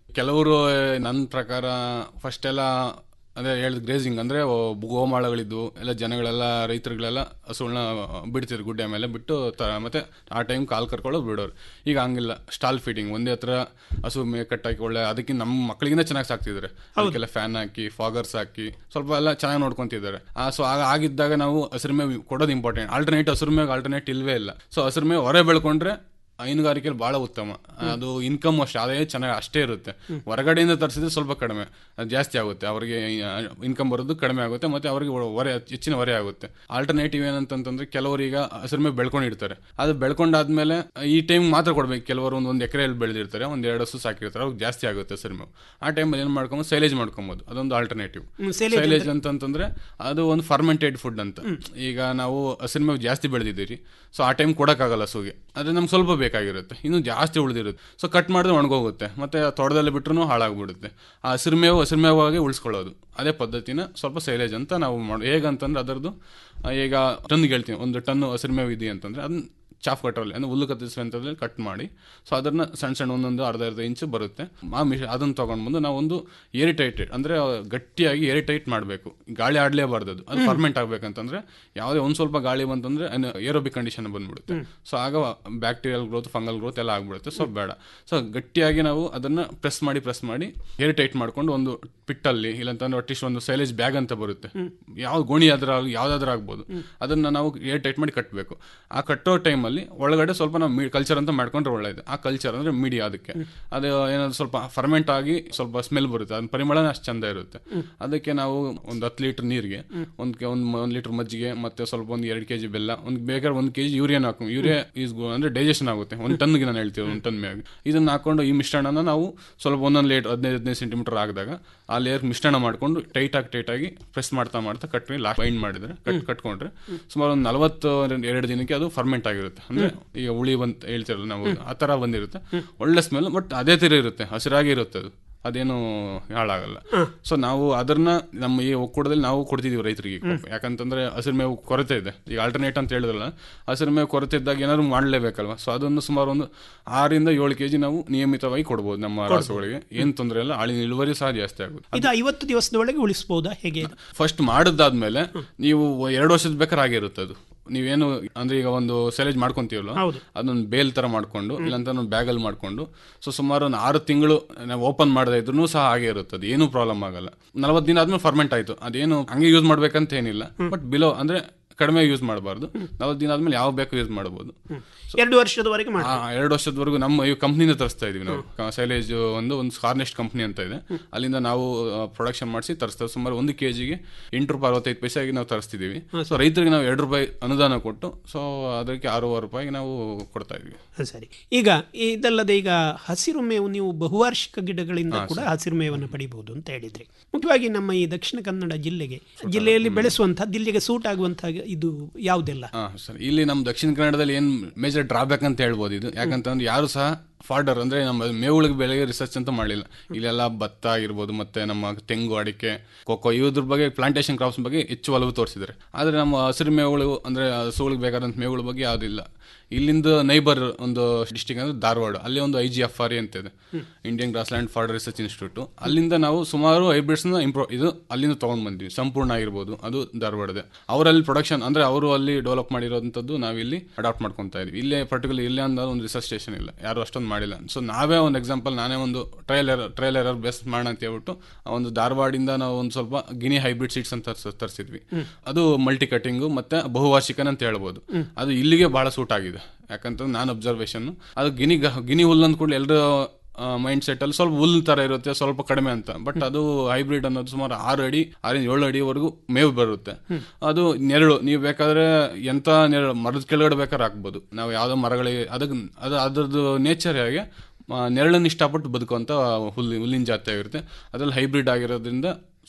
ಕೆಲವರು ನನ್ನ ಪ್ರಕಾರ ಫಸ್ಟ್ ಎಲ್ಲ ಅದೇ ಹೇಳಿದ ಗ್ರೇಸಿಂಗ್ ಅಂದ್ರೆ ಓ- ಗೋಮಾಳಗಳಿದ್ವು ಎಲ್ಲ ಜನಗಳೆಲ್ಲ ರೈತರುಗಳೆಲ್ಲ ಹಸುಗಳನ್ನ ಬಿಡ್ತಿದ್ರು ಗುಡ್ಡೆ ಮೇಲೆ ಬಿಟ್ಟು ತ- ಮತ್ತೆ ಆ ಟೈಮ್ ಕಾಲ್ ಕರ್ಕೊಳ್ಳೋದು ಬಿಡೋರು ಈಗ ಹಂಗಿಲ್ಲ ಸ್ಟಾಲ್ ಫೀಡಿಂಗ್ ಒಂದೇ ಹತ್ರ ಹಸು ಮೇ ಕಟ್ಟಾಕಿ ಒಳ್ಳೆ ಅದಕ್ಕೆ ನಮ್ಮ ಮಕ್ಕಳಿಗಿಂತ ಚೆನ್ನಾಗಿ ಸಾಕ್ತಿದ್ದಾರೆ ಅದಕ್ಕೆಲ್ಲ ಫ್ಯಾನ್ ಹಾಕಿ ಫಾಗರ್ಸ್ ಹಾಕಿ ಸ್ವಲ್ಪ ಎಲ್ಲ ಚೆನ್ನಾಗಿ ನೋಡ್ಕೊಂತಿದ್ದಾರೆ ಆ ಸೊ ಆಗ ಆಗಿದ್ದಾಗ ನಾವು ಹಸಿರು ಮೇವು ಕೊಡೋದು ಇಂಪಾರ್ಟೆಂಟ್ ಆಲ್ಟರ್ನೇಟ್ ಹಸಿರು ಮೇವು ಆಲ್ಟರ್ನೇಟ್ ಇಲ್ವೇ ಇಲ್ಲ ಸೊ ಹಸಿರು ಮೇವು ಹೊರೆ ಬೆಳ್ಕೊಂಡ್ರೆ ಹೈನುಗಾರಿಕೆಯಲ್ಲಿ ಬಹಳ ಉತ್ತಮ ಅದು ಇನ್ಕಮ್ ಅಷ್ಟೇ ಅದೇ ಚೆನ್ನಾಗಿ ಅಷ್ಟೇ ಇರುತ್ತೆ ಹೊರಗಡೆಯಿಂದ ತರಿಸಿದ್ರೆ ಸ್ವಲ್ಪ ಕಡಿಮೆ ಅದು ಜಾಸ್ತಿ ಆಗುತ್ತೆ ಅವರಿಗೆ ಇನ್ಕಮ್ ಬರೋದು ಕಡಿಮೆ ಆಗುತ್ತೆ ಮತ್ತೆ ಅವರಿಗೆ ಹೊರೆ ಹೆಚ್ಚಿನ ಹೊರೆ ಆಗುತ್ತೆ ಆಲ್ಟರ್ನೇಟಿವ್ ಏನಂತಂದ್ರೆ ಕೆಲವರು ಈಗ ಹಸಿರು ಮೇಲೆ ಬೆಳ್ಕೊಂಡಿರ್ತಾರೆ ಅದು ಬೆಳ್ಕೊಂಡಾದ್ಮೇಲೆ ಈ ಟೈಮ್ ಮಾತ್ರ ಕೊಡ್ಬೇಕು ಕೆಲವರು ಒಂದು ಒಂದು ಎಕರೆಯಲ್ಲಿ ಬೆಳೆದಿರ್ತಾರೆ ಒಂದ್ ಎರಡು ಹಸು ಸಾಕಿರ್ತಾರೆ ಅವ್ರಿಗೆ ಜಾಸ್ತಿ ಆಗುತ್ತೆ ಹಸಿರು ಮೇವು ಆ ಟೈಮಲ್ಲಿ ಏನು ಮಾಡ್ಕೊಬೋದು ಸೈಲೇಜ್ ಮಾಡ್ಕೊಬೋದು ಅದೊಂದು ಆಲ್ಟರ್ನೇಟಿವ್ ಹ್ಮ್, silage ಸೈಲೇಜ್ ಅಂತಂತಂದ್ರೆ ಅದು ಒಂದು ಫರ್ಮೆಂಟೆಡ್ ಫುಡ್ ಅಂತ ಈಗ ನಾವು ಹಸಿರು ಮೇವು ಜಾಸ್ತಿ ಬೆಳೆದಿದ್ದೀರಿ ಸೊ ಆ ಟೈಮ್ ಕೊಡೋಕ್ಕಾಗಲ್ಲ ಹಸುಗೆ ಅದೇ ನಮ್ಗೆ ಸ್ವಲ್ಪ ಬೇಕಾಗಿರುತ್ತೆ ಇನ್ನು ಜಾಸ್ತಿ ಉಳಿದಿರುತ್ತೆ ಸೊ ಕಟ್ ಮಾಡಿದ್ರೆ ಒಣಗೋಗುತ್ತೆ ಮತ್ತೆ ತೋಟದಲ್ಲಿ ಬಿಟ್ರು ಹಾಳಾಗ್ಬಿಡುತ್ತೆ ಆ ಹಸಿರು ಮೇವು ಹಸಿರು ಮೇವಾಗಿ ಉಳಿಸ್ಕೊಳ್ಳೋದು ಅದೇ ಪದ್ಧತಿನ ಸ್ವಲ್ಪ ಸೈಲೇಜ್ ಅಂತ ನಾವು ಮಾಡೋ ಹೇಗಂತಂದ್ರೆ ಅದರದ್ದು ಆ, ಈಗ ಟನ್ಗೆ ಹೇಳ್ತೀನಿ ಒಂದು ಟನ್ ಹಸಿರು ಮೇವು ಇದೆ ಅಂತಂದ್ರೆ ಅದನ್ನ ಚಾಫ್ ಕಟ್ಟರಲ್ಲಿ ಅಂದ್ರೆ ಹುಲ್ಲು ಕತ್ತಿಸುವಂಥದ್ರಲ್ಲಿ ಕಟ್ ಮಾಡಿ ಸೊ ಅದನ್ನ ಸಣ್ಣ ಸಣ್ಣ ಒಂದೊಂದು ಅರ್ಧ ಅರ್ಧ ಇಂಚು ಬರುತ್ತೆ ಆ ಮಿಷ ಅದನ್ನು ತೊಗೊಂಡು ಬಂದು ನಾವು ಒಂದು ಏರಿ ಟೈಟೆಡ್ ಅಂದರೆ ಗಟ್ಟಿಯಾಗಿ ಏರಿ ಟೈಟ್ ಮಾಡಬೇಕು ಗಾಳಿ ಆಡಲೇಬಾರ್ದು ಅದು ಅದು ಫರ್ಮೆಂಟ್ ಆಗಬೇಕಂತಂದ್ರೆ ಯಾವುದೇ ಒಂದು ಸ್ವಲ್ಪ ಗಾಳಿ ಬಂತಂದ್ರೆ ಏರೋಬಿಕ್ ಕಂಡೀಷನ್ ಬಂದ್ಬಿಡುತ್ತೆ ಸೊ ಆಗ ಬ್ಯಾಕ್ಟೀರಿಯಲ್ ಗ್ರೋತ್ ಫಂಗಲ್ ಗ್ರೋತ್ ಎಲ್ಲ ಆಗ್ಬಿಡುತ್ತೆ ಸೊ ಬೇಡ ಸೊ ಗಟ್ಟಿಯಾಗಿ ನಾವು ಅದನ್ನ ಪ್ರೆಸ್ ಮಾಡಿ ಪ್ರೆಸ್ ಮಾಡಿ ಏರಿ ಟೈಟ್ ಮಾಡ್ಕೊಂಡು ಒಂದು ಪಿಟ್ಟಲ್ಲಿ ಇಲ್ಲಂತಂದ್ರೆ ಅಟ್ಲೀಸ್ಟ್ ಒಂದು ಸೈಲೇಜ್ ಬ್ಯಾಗ್ ಅಂತ ಬರುತ್ತೆ ಯಾವ ಗೋಣಿ ಆದ್ರ ಯಾವ್ದಾದ್ರೂ ಆಗ್ಬೋದು ಅದನ್ನ ನಾವು ಏರ್ ಟೈಟ್ ಮಾಡಿ ಕಟ್ಟಬೇಕು ಆ ಕಟ್ಟೋ ಟೈಮಲ್ಲಿ ಒಳಗಡೆ ಸ್ವಲ್ಪ ನಾವು ಕಲ್ಚರ್ ಅಂತ ಮಾಡ್ಕೊಂಡ್ರೆ ಒಳ್ಳೇದು ಆ ಕಲ್ಚರ್ ಅಂದ್ರೆ ಮೀಡಿಯಾ ಅದಕ್ಕೆ ಅದು ಏನಾದ್ರು ಸ್ವಲ್ಪ ಫರ್ಮೆಂಟ್ ಆಗಿ ಸ್ವಲ್ಪ ಸ್ಮೆಲ್ ಬರುತ್ತೆ ಅದ್ರ ಪರಿಮಳನ ಅಷ್ಟು ಚಂದ ಇರುತ್ತೆ ಅದಕ್ಕೆ ನಾವು ಒಂದು ಹತ್ತು ಲೀಟರ್ ನೀರಿಗೆ ಒಂದು ಒಂದು ಒಂದು ಲೀಟರ್ ಮಜ್ಜಿಗೆ ಮತ್ತೆ ಸ್ವಲ್ಪ ಒಂದು ಎರಡು ಕೆಜಿ ಬೆಲ್ಲ ಒಂದು ಬೇಕಾದ್ರೆ ಒಂದು ಕೆಜಿ ಯೂರಿಯಾನ ಹಾಕೋ ಯೂರಿಯಾ ಈಸ್ ಅಂದ್ರೆ ಡೈಜೆಷನ್ ಆಗುತ್ತೆ ಒಂದು ಟನ್ಗೆ ನಾನು ಹೇಳ್ತೀವಿ ಒಂದು ಟನ್ ಮ್ಯಾಗ ಇದನ್ನ ಹಾಕೊಂಡು ಈ ಮಿಶ್ರಣನ ನಾವು ಸ್ವಲ್ಪ ಒಂದೊಂದು ಲೇಟ್ ಹದಿನೈದು ಹದಿನೈದು ಸೆಂಟಿಮೀಟರ್ ಆಗಿದಾಗ ಆ ಲೇಯರ್ ಮಿಶ್ರಣ ಮಾಡ್ಕೊಂಡು ಟೈಟ್ ಆಗಿ ಟೈಟ್ ಆಗಿ ಪ್ರೆಸ್ ಮಾಡ್ತಾ ಮಾಡ್ತಾ ಕಟ್ಟಿ ಲಾಸ್ಟ್ ಬೈಂಡ್ ಮಾಡಿದ್ರೆ ಕಟ್ ಕಟ್ಕೊಂಡ್ರೆ ಸುಮಾರು ಒಂದು ನಲವತ್ತು ಎರಡು ದಿನಕ್ಕೆ ಅದು ಫರ್ಮೆಂಟ್ ಆಗಿರುತ್ತೆ ಅಂದ್ರೆ ಈಗ ಹುಳಿ ಬಂತ ಹೇಳ್ತಿರಲ್ಲ ನಾವು ಆ ತರ ಬಂದಿರುತ್ತೆ ಒಳ್ಳೆ ಸ್ಮೆಲ್ ಬಟ್ ಅದೇ ತರ ಇರುತ್ತೆ ಹಸಿರಾಗಿ ಇರುತ್ತೆ ಅದು ಅದೇನು ಹಾಳಾಗಲ್ಲ ಸೊ ನಾವು ಅದನ್ನ ನಮ್ಮ ಈ ಒಕ್ಕೂಟದಲ್ಲಿ ನಾವು ಕೊಡ್ತಿದೀವಿ ರೈತರಿಗೆ ಪಾಪ. ಯಾಕಂತಂದ್ರೆ ಹಸಿರು ಮೇವು ಕೊರತೆ ಇದೆ ಈಗ ಆಲ್ಟರ್ನೇಟ್ ಅಂತ ಹೇಳಿದ್ರಲ್ಲ ಹಸಿರು ಮೇವು ಕೊರತೆ ಇದ್ದಾಗ ಏನಾದ್ರು ಮಾಡಲೇಬೇಕಲ್ವಾ ಸೊ ಅದನ್ನು ಸುಮಾರು ಒಂದು ಆರಿಂದ ಏಳು ಕೆಜಿ ನಾವು ನಿಯಮಿತವಾಗಿ ಕೊಡ್ಬೋದು ನಮ್ಮ ರಾಸುಗಳಿಗೆ ಏನ್ ತೊಂದರೆ ಇಲ್ಲ ಹಾಲಿನ ಇಳುವರಿ ಸಹ ಜಾಸ್ತಿ ಆಗುತ್ತೆ ಇದು ಐವತ್ತು ದಿವಸದ ಒಳಗೆ ಉಳಿಸಬಹುದಾ ಹೇಗೆ ಇದು? ಫಸ್ಟ್ ಮಾಡಿದಾದ್ಮೇಲೆ ನೀವು ಎರಡು ವರ್ಷದ ಬೇಕಾದ್ರೆ ಆಗಿರುತ್ತೆ ಅದು ನೀವೇನು ಅಂದ್ರೆ ಈಗ ಒಂದು ಸೆಲೇಜ್ ಮಾಡ್ಕೊಂತೀವಲ್ಲ ಹೌದು. ಅದೊಂದು ಬೇಲ್ ತರ ಮಾಡ್ಕೊಂಡು ಇಲ್ಲಂತ ಒಂದು ಬ್ಯಾಗಲ್ಲಿ ಮಾಡ್ಕೊಂಡು ಸೊ ಸುಮಾರು ಒಂದು ಆರು ತಿಂಗಳು ನಾವು ಓಪನ್ ಮಾಡದೇ ಇದ್ರೂ ಸಹ ಹಾಗೆ ಇರುತ್ತೆ ಅದು ಏನೂ ಪ್ರಾಬ್ಲಮ್ ಆಗಲ್ಲ ನಲವತ್ತು ದಿನ ಆದ್ಮೇಲೆ ಫರ್ಮೆಂಟ್ ಆಯ್ತು ಅದೇನು ಹಂಗೆ ಯೂಸ್ ಮಾಡ್ಬೇಕಂತ ಏನಿಲ್ಲ ಬಟ್ ಬಿಲೋ ಅಂದ್ರೆ ಕಡಿಮೆ ಯೂಸ್ ಮಾಡಬಾರ್ದು ನಲವತ್ತು ದಿನ ಆದ್ಮೇಲೆ ಯಾವ ಬೇಕು ಯೂಸ್ ಮಾಡಬಹುದು ಎರಡು ವರ್ಷದವರೆಗೆ ಮಾಡಿ ಆ, ಎರಡು ವರ್ಷದವರೆಗೂ ನಮ್ಮ ಈ ಕಂಪ್ನಿಯಿಂದ ತರಿಸ್ತಾ ಇದೀವಿ ನಾವು ಸೈಲೇಜ್ ಒಂದು ಒಂದು ಸ್ಕಾರ್ನೆಸ್ಟ್ ಕಂಪ್ನಿ ಅಂತ ಇದೆ ಅಲ್ಲಿಂದ ನಾವು ಪ್ರೊಡಕ್ಷನ್ ಮಾಡಿಸಿ ತರಿಸ್ತೇವೆ ಸುಮಾರು ಒಂದು ಕೆಜಿಗೆ ಎಂಟು ರೂಪಾಯಿ ಅರವತ್ತೈದು ಪೈಸೆಗೆ ನಾವು ತರಿಸ್ತಿದೀವಿ ಸೊ ರೈತರಿಗೆ ನಾವು ಎರಡು ರೂಪಾಯಿ ಅನುದಾನ ಕೊಟ್ಟು ಸೊ ಅದಕ್ಕೆ ಆರೂವರೆ ರೂಪಾಯಿಗೆ ನಾವು ಕೊಡ್ತಾ ಇದೀವಿ ಹ, ಸರಿ ಈಗ ಇದಲ್ಲದೆ ಈಗ ಹಸಿರು ಮೇವು ನೀವು ಬಹುವಾರ್ಷಿಕ ಗಿಡಗಳಿಂದ ಕೂಡ ಹಸಿರು ಮೇವನ್ನು ಪಡಿಬಹುದು ಅಂತ ಹೇಳಿದ್ರಿ ಮುಖ್ಯವಾಗಿ ನಮ್ಮ ಈ ದಕ್ಷಿಣ ಕನ್ನಡ ಜಿಲ್ಲೆಗೆ ಜಿಲ್ಲೆಯಲ್ಲಿ ಬೆಳೆಸುವಂತಹ ಜಿಲ್ಲೆಗೆ ಸೂಟ್ ಆಗುವಂತಹ ಇದು ಯಾವುದೆಲ್ಲ ಹಾ ಸರ್ ಇಲ್ಲಿ ನಮ್ಮ ದಕ್ಷಿಣ ಕನ್ನಡದಲ್ಲಿ ಏನ್ ಮೇಜರ್ ಡ್ರಾಬ್ಯಾಕ್ ಅಂತ ಹೇಳ್ಬೋದು ಇದು ಯಾಕಂತಂದ್ರೆ ಯಾರು ಸಹ ಫಾರ್ಡರ್ ಅಂದ್ರೆ ನಮ್ಮ ಮೇವುಗಳಿಗೆ ಬೆಳೆ ರಿಸರ್ಚ್ ಅಂತ ಮಾಡಲಿಲ್ಲ ಇಲ್ಲೆಲ್ಲ ಭತ್ತ ಆಗಿರ್ಬೋದು ಮತ್ತೆ ನಮ್ಮ ತೆಂಗು ಅಡಿಕೆ ಕೊಕ್ಕೋ ಇವ್ರ ಬಗ್ಗೆ ಪ್ಲಾಂಟೇಶನ್ ಕ್ರಾಪ್ಸ್ ಬಗ್ಗೆ ಹೆಚ್ಚು ಒಲವು ತೋರಿಸಿದ್ದಾರೆ ಆದ್ರೆ ನಮ್ಮ ಹಸಿರು ಮೇವುಗಳು ಅಂದ್ರೆ ಹಸುಗಳಿಗೆ ಬೇಕಾದಂತ ಮೇವುಗಳ ಬಗ್ಗೆ ಯಾವುದಿಲ್ಲ ಇಲ್ಲಿಂದ ನೈಬರ್ ಒಂದು ಡಿಸ್ಟಿಕ್ ಅಂದ್ರೆ ಧಾರವಾಡ ಅಲ್ಲಿ ಒಂದು ಐ ಜಿ ಎಫ್ ಆರ್ ಅಂತ ಇದೆ Indian grassland fodder research institute ಅಲ್ಲಿಂದ ನಾವು ಸುಮಾರು ಹೈಬ್ರಿಡ್ಸ್ ನ ಇಂಪ್ರೂವ್ ಇದು ಅಲ್ಲಿಂದ ತಗೊಂಡ್ ಬಂದ್ವಿ ಸಂಪೂರ್ಣ ಆಗಿರ್ಬೋದು ಅದು ಧಾರವಾಡದೆ ಅವರಲ್ಲಿ ಪ್ರೊಡಕ್ಷನ್ ಅಂದ್ರೆ ಅವರು ಅಲ್ಲಿ ಡೆವಲಪ್ ಮಾಡಿರೋಂಥದ್ದು ನಾವಿಲ್ಲಿ ಅಡಾಪ್ಟ್ ಮಾಡ್ಕೊಂತಾ ಇದೀವಿ ಇಲ್ಲೇ ಪರ್ಟಿಕ್ಯುಲರ್ ಇಲ್ಲೇ ಅಂದ ಒಂದು ರಿಸರ್ಚ್ ಸ್ಟೇಷನ್ ಇಲ್ಲ ಯಾರು ಅಷ್ಟೊಂದು ಮಾಡಿಲ್ಲ ಸೊ ನಾವೇ ಒಂದು ಎಕ್ಸಾಂಪಲ್ ನಾನೇ ಒಂದು trial error trial error best ಮಾಡೋಣ ಅಂತ ಹೇಳ್ಬಿಟ್ಟು ಆ ಒಂದು ಧಾರವಾಡಿಂದ ನಾವು ಒಂದು ಸ್ವಲ್ಪ ಗಿನಿ ಹೈಬ್ರಿಡ್ ಸೀಡ್ಸ್ ಅಂತ ತರ್ಸ್- ತರ್ಸಿದ್ವಿ ಅದು ಮಲ್ಟಿ ಕಟಿಂಗು ಮತ್ತೆ ಬಹುವಾರ್ಷಿಕನ್ ಅಂತ ಹೇಳ್ಬೋದು ಅದು ಇಲ್ಲಿಗೆ ಬಹಳ ಸೂಟ್ ಆಗಿದೆ ಯಾಕಂತಂದ್ರೆ ನಾನು ಅಬ್ಸರ್ವೇಷನ್ ಅದು ಗಿನಿ ಗ- ಗಿನಿ ಹುಲ್ಲು ಅಂದ್ಕೊಂಡು ಎಲ್ಲರೂ ಮೈಂಡ್ ಸೆಟ್ ಅಲ್ಲಿ ಸ್ವಲ್ಪ ಹುಲ್ ತರ ಇರುತ್ತೆ ಸ್ವಲ್ಪ ಕಡಿಮೆ ಅಂತ ಬಟ್ ಅದು ಹೈಬ್ರಿಡ್ ಅನ್ನೋದು ಸುಮಾರು ಆರು ಅಡಿ ಆರಿಂದ ಏಳು ಅಡಿವರೆಗೂ ಮೇವು ಬರುತ್ತೆ ಅದು ನೆರಳು ನೀವು ಬೇಕಾದ್ರೆ ಎಂತ ನೆರಳು ಮರದ ಕೆಳಗಡೆ ಬೇಕಾದ್ರೆ ಹಾಕ್ಬೋದು ನಾವು ಯಾವ್ದೋ ಮರಗಳಿಗೆ ಅದಕ್ಕೆ ಅದು ಅದ್ರದ್ದು ನೇಚರ್ ಹೇಗೆ ಆ, ನೆರಳನ್ನು ಇಷ್ಟಪಟ್ಟು ಬದುಕುವಂತ ಹುಲ್ಲು ಹುಲ್ಲಿನ ಜಾತಿ ಆಗಿರುತ್ತೆ ಅದ್ರಲ್ಲಿ ಹೈಬ್ರಿಡ್ ಆಗಿರೋದ್ರಿಂದ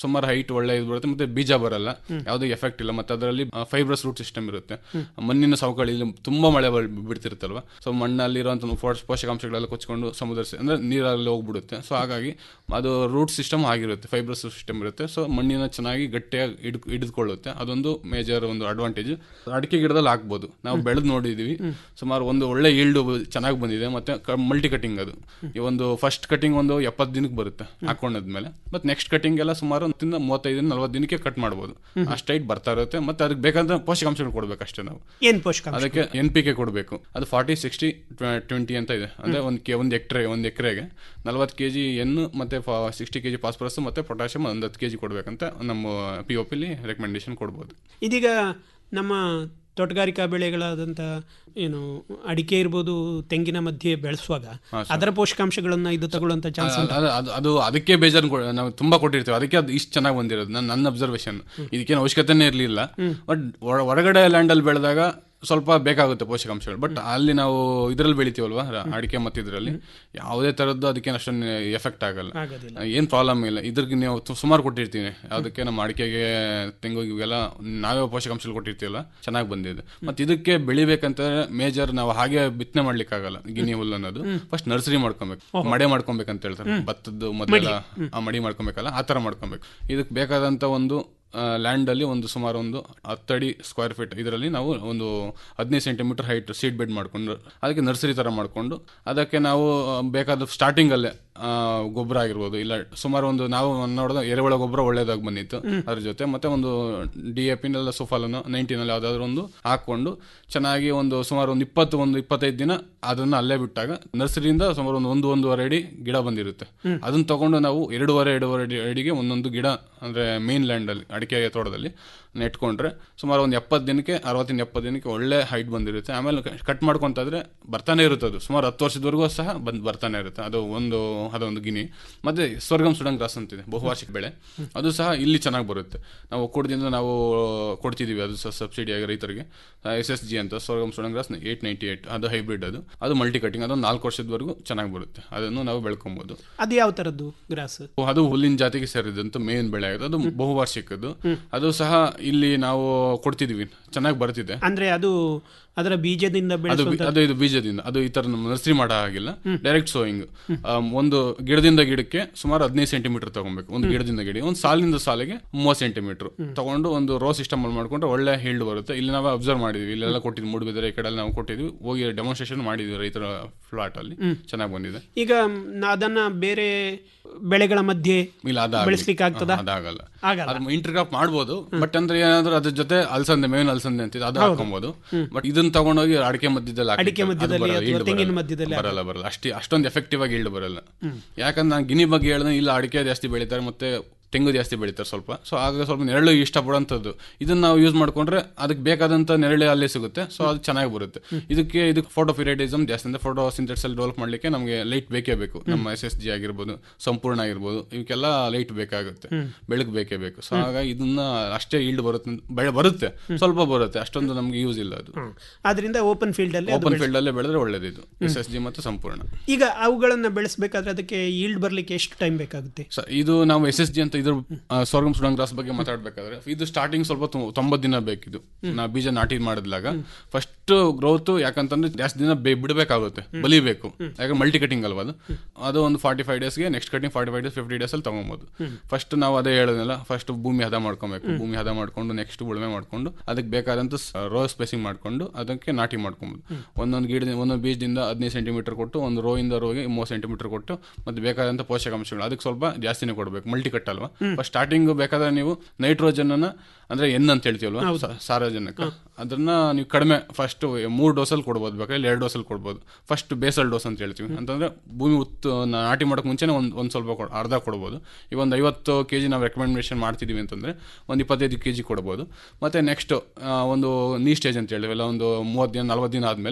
ಸುಮಾರು ಹೈಟ್ ಒಳ್ಳೆ ಇದು ಬರುತ್ತೆ ಮತ್ತೆ ಬೀಜ ಬರಲ್ಲ ಯಾವುದೇ ಎಫೆಕ್ಟ್ ಇಲ್ಲ ಮತ್ತೆ ಅದರಲ್ಲಿ ಫೈಬ್ರಸ್ ರೂಟ್ ಸಿಸ್ಟಮ್ ಇರುತ್ತೆ ಮಣ್ಣಿನ ಸವಕಳಿ ಇಲ್ಲಿ ತುಂಬಾ ಮಳೆ ಬಲ್- ಬಿಡ್ತಿರುತ್ತಲ್ವಾ ಸೊ ಮಣ್ಣಲ್ಲಿರುವಂತ ಪೋಷ- ಪೋಷಕಾಂಶಗಳೆಲ್ಲ ಕೊಚ್ಕೊಂಡು ಸಮುದ್ರ ಸೇ- ಅಂದ್ರೆ ನೀರಲ್ಲಿ ಹೋಗ್ಬಿಡುತ್ತೆ ಸೊ ಹಾಗಾಗಿ ಅದು ರೂಟ್ ಸಿಸ್ಟಮ್ ಆಗಿರುತ್ತೆ ಫೈಬ್ರಸ್ ಸಿಸ್ಟಮ್ ಇರುತ್ತೆ ಸೊ ಮಣ್ಣಿನ ಚೆನ್ನಾಗಿ ಗಟ್ಟಿಯಾಗಿ ಹಿಡ್ ಹಿಡಿದುಕೊಳ್ಳುತ್ತೆ ಅದೊಂದು ಮೇಜರ್ ಒಂದು ಅಡ್ವಾಂಟೇಜ್ ಅಡಿಕೆ ಗಿಡದಲ್ಲಿ ಹಾಕ್ಬೋದು ನಾವು ಬೆಳೆದು ನೋಡಿದೀವಿ ಸುಮಾರು ಒಂದು ಒಳ್ಳೆ ಈಲ್ಡ್ ಚೆನ್ನಾಗಿ ಬಂದಿದೆ ಮತ್ತೆ ಮಲ್ಟಿ ಕಟಿಂಗ್ ಅದು ಈ ಒಂದು ಫಸ್ಟ್ ಕಟಿಂಗ್ ಒಂದು ಎಪ್ಪತ್ತು ದಿನಕ್ಕೆ ಬರುತ್ತೆ ಹಾಕೊಂಡಾದ್ಮೇಲೆ ಮತ್ತೆ ನೆಕ್ಸ್ಟ್ ಕಟಿಂಗ್ ಎಲ್ಲ ಸುಮಾರು ಹತ್ತರಿಂದ ಮೂವತ್ತೈದು ನಲ್ವತ್ತು ದಿನಕ್ಕೆ ಕಟ್ ಮಾಡ್ಬೋದು ಅಷ್ಟು ಹೈಟ್ ಬರ್ತಾ ಇರುತ್ತೆ ಮತ್ತೆ ಅದಕ್ಕೆ ಬೇಕಾದ ಪೋಷಕಾಂಶಗಳು ಕೊಡ್ಬೇಕು ಅಷ್ಟೇ ನಾವು ಏನ್ ಪೋಷಕಾಂಶ ಅದಕ್ಕೆ ಎನ್ ಪಿ ಕೆ ಕೊಡಬೇಕು ಅದು ಫಾರ್ಟಿ ಸಿಕ್ಸ್ಟಿ ಟ್ವೆಂಟಿ ಅಂತ ಇದೆ ಅಂದ್ರೆ ಒಂದು ಕೆ ಒಂದು ಎಕರೆ ಒಂದು ಎಕರೆಗೆ ನಲ್ವತ್ತು ಕೆ ಜಿ ಎನ್ನು ಮತ್ತೆ ಸಿಕ್ಸ್ಟಿ ಕೆ ಜಿ ಫಾಸ್ಫರಸ್ ಮತ್ತೆ ಪೊಟ್ಯಾಷಿಯಮ್ ಒಂದು ಹತ್ತು ಕೆ ಜಿ ಕೊಡಬೇಕಂತ ನಮ್ಮ ಪಿ ಒ ಪಿಲಿ ರೆಕಮೆಂಡೇಶನ್ ಕೊಡ್ಬೋದು ಇದೀಗ ನಮ್ಮ ತೋಟಗಾರಿಕಾ ಬೆಳೆಗಳಾದಂಥ ಏನು ಅಡಿಕೆ ಇರ್ಬೋದು ತೆಂಗಿನ ಮಧ್ಯೆ ಬೆಳೆಸುವಾಗ ಅದರ ಪೋಷಕಾಂಶಗಳನ್ನ ಇದು ತಗೊಳ್ಳುವಂತ ಚಾನ್ಸ್ ಅದು- ಅದು- ಅದು- ಅದು ಅದಕ್ಕೆ ಬೇಜಾರು ಕೊ- ನಾವು ತುಂಬಾ ಕೊಟ್ಟಿರ್ತೀವಿ ಅದಕ್ಕೆ ಅದು ಇಷ್ಟು ಚೆನ್ನಾಗಿ ಬಂದಿರೋದು ನನ್ನ ನನ್ನ ಅಬ್ಸರ್ವೇಷನ್ ಇದಕ್ಕೇನು ಅವಶ್ಯಕತೆನೇ ಇರಲಿಲ್ಲ ಬಟ್ ಹೊರಗಡೆ ಲ್ಯಾಂಡ್ ಅಲ್ಲಿ ಬೆಳೆದಾಗ ಸ್ವಲ್ಪ ಬೇಕಾಗುತ್ತೆ ಪೋಷಕಾಂಶಗಳು ಬಟ್ ಅಲ್ಲಿ ನಾವು ಇದ್ರಲ್ಲಿ ಬೆಳಿತೀವಲ್ವಾ ರ- ಅಡಿಕೆ ಮತ್ತು ಇದರಲ್ಲಿ ಯಾವುದೇ ತರದ್ದು ಅದಕ್ಕೆ ಅಷ್ಟೊಂದು ಎಫೆಕ್ಟ್ ಆಗಲ್ಲ ಆಗೋದಿಲ್ಲ ಏನ್ ಪ್ರಾಬ್ಲಮ್ ಇಲ್ಲ ಇದ್ರಿಗೆ ನೀವು ತು- ಸುಮಾರು ಕೊಟ್ಟಿರ್ತೀನಿ ಅದಕ್ಕೆ ನಮ್ಮ ಅಡಿಕೆಗೆ ತೆಂಗು ಇವೆಲ್ಲ ನಾವೇ ಪೋಷಕಾಂಶಗಳು ಕೊಟ್ಟಿರ್ತೀವಲ್ಲ ಚೆನ್ನಾಗಿ ಬಂದಿದೆ ಮತ್ತೆ ಇದಕ್ಕೆ ಬೆಳಿಬೇಕಂತಂದ್ರೆ ಮೇಜರ್ ನಾವು ಹಾಗೆ ಬಿತ್ತನೆ ಮಾಡ್ಲಿಕ್ಕಾಗಲ್ಲ ಗಿನಿ ಹುಲ್ಲು ಅನ್ನೋದು ಫಸ್ಟ್ ನರ್ಸರಿ ಮಾಡ್ಕೊಬೇಕು ಮಡೆ ಮಾಡ್ಕೊಬೇಕಂತ ಹೇಳ್ತಾರೆ ಭತ್ತದ್ದು ಮೊದಲೆಲ್ಲ ಆ ಮಡಿ ಮಾಡ್ಕೊಬೇಕಲ್ಲ ಆ ತರ ಮಾಡ್ಕೊಬೇಕು ಇದಕ್ಕೆ ಬೇಕಾದಂತ ಒಂದು ಲ್ಯಾಂಡ್ ಅಲ್ಲಿ ಒಂದು ಸುಮಾರು ಒಂದು ಹತ್ತಡಿ ಸ್ಕ್ವೇರ್ ಫೀಟ್ ಇದರಲ್ಲಿ ನಾವು ಒಂದು ಹದಿನೈದು ಸೆಂಟಿಮೀಟರ್ ಹೈಟ್ ಸೀಡ್ ಬೆಡ್ ಮಾಡ್ಕೊಂಡು ಅದಕ್ಕೆ ನರ್ಸರಿ ತರ ಮಾಡ್ಕೊಂಡು ಅದಕ್ಕೆ ನಾವು ಆ, ಬೇಕಾದ ಸ್ಟಾರ್ಟಿಂಗ್ ಅಲ್ಲೇ ಗೊಬ್ಬರ ಆಗಿರ್ಬೋದು ಇಲ್ಲ ಸುಮಾರು ಒಂದು ನಾವು ನೋಡಿದ ಎರೆಹುಳ ಗೊಬ್ಬರ ಒಳ್ಳೇದಾಗಿ ಬಂದಿತ್ತು ಅದ್ರ ಜೊತೆ ಮತ್ತೆ ಒಂದು ಡಿ ಎ ಪಿನೆಲ್ಲ ಸುಫಾಲನ್ನು ನೈನ್ಟೀನಲ್ಲಿ ಯಾವ್ದಾದ್ರು ಒಂದು ಹಾಕೊಂಡು ಚೆನ್ನಾಗಿ ಒಂದು ಸುಮಾರು ಒಂದು ಇಪ್ಪತ್ತು ಒಂದು ಇಪ್ಪತ್ತೈದು ದಿನ ಅದನ್ನ ಅಲ್ಲೇ ಬಿಟ್ಟಾಗ ನರ್ಸರಿಯಿಂದ ಸುಮಾರು ಒಂದು ಒಂದು ಒಂದೂವರೆ ಅಡಿ ಗಿಡ ಬಂದಿರುತ್ತೆ ಅದನ್ನ ತಗೊಂಡು ನಾವು ಎರಡೂವರೆ ಎರಡೂವರೆ ಅಡಿ ಅಡಿಗೆ ಒಂದೊಂದು ಗಿಡ ಅಂದ್ರೆ ಮೇನ್ ಲ್ಯಾಂಡ್ ಅಲ್ಲಿ ಅಡಿಕೆ ತೋಟದಲ್ಲಿ ನೆಟ್ಕೊಂಡ್ರೆ ಸುಮಾರು ಒಂದು ಎಪ್ಪತ್ತು ದಿನಕ್ಕೆ ಅರವತ್ತಿನ ಎಪ್ಪತ್ತು ದಿನಕ್ಕೆ ಒಳ್ಳೆ ಹೈಟ್ ಬಂದಿರುತ್ತೆ ಆಮೇಲೆ ಕಟ್ ಮಾಡ್ಕೊಂತಾದ್ರೆ ಬರ್ತಾನೆ ಇರುತ್ತೆ ಅದು ಸುಮಾರು ಹತ್ತು ವರ್ಷದವರೆಗೂ ಸಹ ಬಂದ್ ಬರ್ತಾನೆ ಇರುತ್ತೆ ಅದು ಒಂದು ಅದೊಂದು ಗಿನಿ ಮತ್ತೆ ಸ್ವರ್ಗಂ ಸುಡಂಗ್ ಗ್ರಾಸ್ ಅಂತಿದೆ ಬಹುವಾರ್ಷಿಕ ಬೆಳೆ ಅದು ಸಹ ಇಲ್ಲಿ ಚೆನ್ನಾಗಿ ಬರುತ್ತೆ ನಾವು ಒಕ್ಕೂಟದಿಂದ ನಾವು ಕೊಡ್ತಿದೀವಿ ಅದು ಸಹ ಸಬ್ಸಿಡಿ ಆಗಿ ರೈತರಿಗೆ ಎಸ್ ಎಸ್ ಜಿ ಅಂತ sorghum Sudan grass eight ninety eight ಅದು ಹೈಬ್ರಿಡ್ ಅದು ಅದು ಮಲ್ಟಿ ಕಟಿಂಗ್ ಅದೊಂದು ನಾಲ್ಕು ವರ್ಷದವರೆಗೂ ಚೆನ್ನಾಗಿ ಬರುತ್ತೆ ಅದನ್ನು ನಾವು ಬೆಳ್ಕೊಬೋದು ಅದು ಯಾವ ತರದ್ದು ಗ್ರಾಸ್ ಅದು ಹುಲ್ಲಿನ ಜಾತಿಗೆ ಸೇರಿದಂತ ಮೇನ್ ಬೆಳೆ ಆಗುತ್ತೆ ಅದು ಬಹುವಾರ್ಷಿಕದ್ದು ಅದು ಸಹ ಇಲ್ಲಿ ನಾವು ಕೊಡ್ತಿದೀವಿ ಚೆನ್ನಾಗಿ ಬರ್ತಿದೆ ಅಂದ್ರೆ ಅದು ಅದರ ಬೀಜದಿಂದ ಅದು ಬೆಳೆಸುವಂತ ಬಿ- ಅದು ಇದು ಬೀಜದಿಂದ ಅದು ಈ ತರ ನರ್ಸರಿ ಮಾಡೋ ಹಾಗಿಲ್ಲ ಡೈರೆಕ್ಟ್ ಸೋಯಿಂಗ್ ಒಂದು ಗಿಡದಿಂದ ಗಿಡಕ್ಕೆ ಸುಮಾರು ಹದಿನೈದು ಸೆಂಟಿಮೀಟರ್ ತಗೊಬೇಕು ಒಂದು ಗಿಡದಿಂದ ಗಿಡ ಒಂದು ಸಾಲಿನಿಂದ ಸಾಲಿಗೆ ಮೂವತ್ತು ಸೆಂಟಿಮೀಟರ್ ತಗೊಂಡು ಒಂದು ರೋ ಸಿಸ್ಟಮ್ ಅಲ್ಲಿ ಮಾಡ್ಕೊಂಡ್ರೆ ಒಳ್ಳೆ ಹೀಲ್ಡ್ ಬರುತ್ತೆ ಇಲ್ಲಿ ನಾವು ಅಬ್ಸರ್ವ್ ಮಾಡಿದ್ವಿ ಇಲ್ಲೆಲ್ಲ ಕೊಟ್ಟಿದ್ವಿ ಮೂಡುಬಿದ್ರೆ ಈ ಕಡೆ ಎಲ್ಲ ನಾವು ಕೊಟ್ಟಿದ್ವಿ ಹೋಗಿ ಡೆಮಾನ್ಸ್ಟ್ರೇಷನ್ ಮಾಡಿದ್ವಿ ರೈತರ ಫ್ಲಾಟ್ ಅಲ್ಲಿ ಚೆನ್ನಾಗಿ ಬಂದಿದೆ ಈಗ ನ- ಅದನ್ನ ಬೇರೆ ಬೆಳೆಗಳ ಮಧ್ಯೆ ಇಲ್ಲ ಅದ ಬೆಳೆಸ್ಲಿಕ್ಕೆ ಆಗ್ತದಾ? ಅದಾಗಲ್ಲ ಆಗಲ್ಲ. ಅದು ಇಂಟರ್ಕ್ರಾಪ್ ಮಾಡ್ಬೋದು ಬಟ್ ಅಂದ್ರೆ ಏನಾದ್ರೂ ಅದ್ರ ಜೊತೆ ಅಲಸಂದೆ ಮೇವಿನ ಅಲಸಂದೆ ಅಂತಿದೆ ಅದು ಹಾಕೊಬಹುದು ಬಟ್ ಇದನ್ನ ತಗೊಂಡೋಗಿ ಅಡಿಕೆ ಮಧ್ಯದಲ್ಲಿ ಹಾಕಿದ್ರೆ ಅಡಿಕೆ ಅದು ಮಧ್ಯದಲ್ಲಿ ಬರಲ್ಲ, ಅಥವಾ yield ತೆಂಗಿನ ಬರಲ್ಲ. ಮಧ್ಯದಲ್ಲಿ ಬರಲ್ಲ ಬರಲ್ಲ ಅಷ್ಟೇ ಅಷ್ಟೊಂದು ಎಫೆಕ್ಟಿವ್ ಆಗಿ ಇಲ್ಡ್ ಬರಲ್ಲ ಯಾಕಂದ್ರೆ ನಾನು ಗಿನಿ ಬಗ್ಗೆ ಹೇಳಿದ್ರೆ ಇಲ್ಲ ಅಡಿಕೆ ಜಾಸ್ತಿ ಬೆಳಿತಾರೆ ಮತ್ತೆ ತೆಂಗು ಜಾಸ್ತಿ ಬೆಳಿತಾರೆ ಸ್ವಲ್ಪ ಸೊ ಆಗ ಸ್ವಲ್ಪ ನೆರಳು ಇಷ್ಟಪಡೋಂಥದ್ದು ಇದನ್ನ ನಾವು ಯೂಸ್ ಮಾಡ್ಕೊಂಡ್ರೆ ಅದಕ್ಕೆ ಬೇಕಾದಂತ ನೆರಳೆ ಅಲ್ಲೇ ಸಿಗುತ್ತೆ ಸೊ ಅದು ಚೆನ್ನಾಗಿ ಬರುತ್ತೆ ಇದಕ್ಕೆ ಇದಕ್ಕೆ ಫೋಟೋ ಪಿರಿಯಡಿಸಮ್ ಜಾಸ್ತಿ ಅಂದ್ರೆ ಫೋಟೋ ಸಿಂಥೆಟ್ಸ್ ಅಲ್ಲಿ ಡೆವಲಪ್ ಮಾಡ್ಲಿಕ್ಕೆ ನಮಗೆ ಲೈಟ್ ಬೇಕೇ ಬೇಕು ನಮ್ಮ ಎಸ್ ಎಸ್ ಜಿ ಆಗಿರ್ಬೋದು ಸಂಪೂರ್ಣ ಆಗಿರ್ಬೋದು ಇವಕ್ಕೆಲ್ಲ ಲೈಟ್ ಬೇಕಾಗುತ್ತೆ ಬೆಳಕು ಬೇಕೇ ಬೇಕು ಸೊ ಹಾಗಾಗಿ ಇದನ್ನ ಅಷ್ಟೇ ಈಲ್ಡ್ ಬರುತ್ತೆ ಅಂತ- ಬೆಳೆ ಬರುತ್ತೆ ಸ್ವಲ್ಪ ಬರುತ್ತೆ ಅಷ್ಟೊಂದು ನಮ್ಗೆ ಯೂಸ್ ಇಲ್ಲ ಅದು ಆದ್ರಿಂದ ಓಪನ್ ಫೀಲ್ಡ್ ಅಲ್ಲಿ ಅದು ಓಪನ್ ಫೀಲ್ಡ್ ಅಲ್ಲೇ ಬೆಳೆದ್ರೆ ಒಳ್ಳೇದಿದು ಎಸ್ ಎಸ್ ಜಿ ಮತ್ತು ಸಂಪೂರ್ಣ ಈಗ ಅವುಗಳನ್ನ ಬೆಳೆಸಬೇಕಾದ್ರೆ ಅದಕ್ಕೆ ಈಲ್ಡ್ ಬರ್ಲಿಕ್ಕೆ ಎಷ್ಟು ಟೈಮ್ ಬೇಕಾಗುತ್ತೆ ಸ- ಇದು ನಾವು ಎಸ್ ಎಸ್ ಜಿ ಅಂತ ಇದ್ರ ಸ್ವರ್ಗಂ ಸುಡಂಗ್ ಗ್ರಾಸ್ ಬಗ್ಗೆ ಮಾತಾಡ್ಬೇಕಾದ್ರೆ ಇದು ಸ್ಟಾರ್ಟಿಂಗ್ ಸ್ವಲ್ಪ ತೊಂ- ತೊಂಬತ್ತು ದಿನ ಬೇಕಿದು ನಾ ಬೀಜ ನಾಟಿ ಮಾಡಿದ್ಲಾಗ ಫಸ್ಟ್ ಗ್ರೋತ್ ಯಾಕಂತಂದ್ರೆ ಜಾಸ್ತಿ ದಿನ ಬೇ- ಬಿಡಬೇಕಾಗುತ್ತೆ ಬಲಿಬೇಕು ಯಾಕಂದ್ರೆ ಮಲ್ಟಿ ಕಟಿಂಗ್ ಅಲ್ವಾ ಅದು ಅದು ಒಂದು ಫಾರ್ಟಿ ಫೈವ್ ಡೇಸ್ಗೆ next cutting forty five days fifty days ಅಲ್ಲಿ ತಗೊಬೋದು ಫಸ್ಟ್ ನಾವು ಅದೇ ಹೇಳೋದಿಲ್ಲ ಫಸ್ಟ್ ಭೂಮಿ ಹದ ಮಾಡ್ಕೊಬೇಕು ಭೂಮಿ ಹದ ಮಾಡ್ಕೊಂಡು ನೆಕ್ಸ್ಟ್ ಉಳುಮೆ ಮಾಡ್ಕೊಂಡು ಅದಕ್ಕೆ ಬೇಕಾದಂತ ರೋ ಸ್ಪೇಸಿಂಗ್ ಮಾಡ್ಕೊಂಡು ಅದಕ್ಕೆ ನಾಟಿ ಮಾಡ್ಕೊಬೋದು ಒಂದೊಂದು ಗಿಡದಿಂದ ಒಂದೊಂದು ಬೀಜದಿಂದ ಹದಿನೈದು ಸೆಂಟಿಮೀಟರ್ ಕೊಟ್ಟು ಒಂದು ರೋ ಇಂದ ರೋಗೆ ಮೂವತ್ತು ಸೆಂಟಿಮೀಟರ್ ಕೊಟ್ಟು ಮತ್ತೆ ಬೇಕಾದಂತ ಪೋಷಕಾಂಶಗಳು ಅದಕ್ಕೆ ಸ್ವಲ್ಪ ಜಾಸ್ತಿನೇ ಕೊಡಬೇಕು ಮಲ್ಟಿ ಕಟ್ ಅಲ್ವಾ ಫಸ್ಟ್ ಸ್ಟಾರ್ಟಿಂಗ್ ಬೇಕಾದ್ರೆ ನೀವು ನೈಟ್ರೋಜನ್ ಅನ್ನ ಅಂದ್ರೆ ಎನ್ ಅಂತ ಹೇಳ್ತೀವಲ್ವಾ ಸ- ಸಾರಜನಕ ಅದನ್ನ ನೀವು ಕಡಿಮೆ ಫಸ್ಟ್ ಮೂರು ಡೋಸಲ್ಲಿ ಕೊಡ್ಬೋದು ಬೇಕಾದ್ರೆ ಎರಡು ಡೋಸಲ್ಲಿ ಕೊಡ್ಬೋದು ಫಸ್ಟ್ ಬೇಸಲ್ ಡೋಸ್ ಅಂತ ಹೇಳ್ತೀವಿ ಅಂತಂದ್ರೆ ಭೂಮಿ ಉತ್ತು ನಾಟಿ ಮಾಡೋಕೆ ಮುಂಚೆನೆ ಒಂದು ಒಂದು ಸ್ವಲ್ಪ ಕೊಡ್- ಅರ್ಧ ಕೊಡ್ಬೋದು ಈಗ ಒಂದು ಐವತ್ತು ಕೆ ಜಿ ನಾವು ರೆಕಮೆಂಡೇಶನ್ ಮಾಡ್ತಿದ್ದೀವಿ ಅಂತಂದ್ರೆ ಒಂದು ಇಪ್ಪತ್ತೈದು ಕೆ ಜಿ ಕೊಡ್ಬೋದು ಮತ್ತೆ ನೆಕ್ಸ್ಟ್ ಒಂದು ನೀ ಸ್ಟೇಜ್ ಅಂತ ಹೇಳ್ತೀವಲ್ಲ ಒಂದು ಮೂವತ್ತು ದಿನ ನಲ್ವತ್ತು ದಿನ ಆದಮೇಲೆ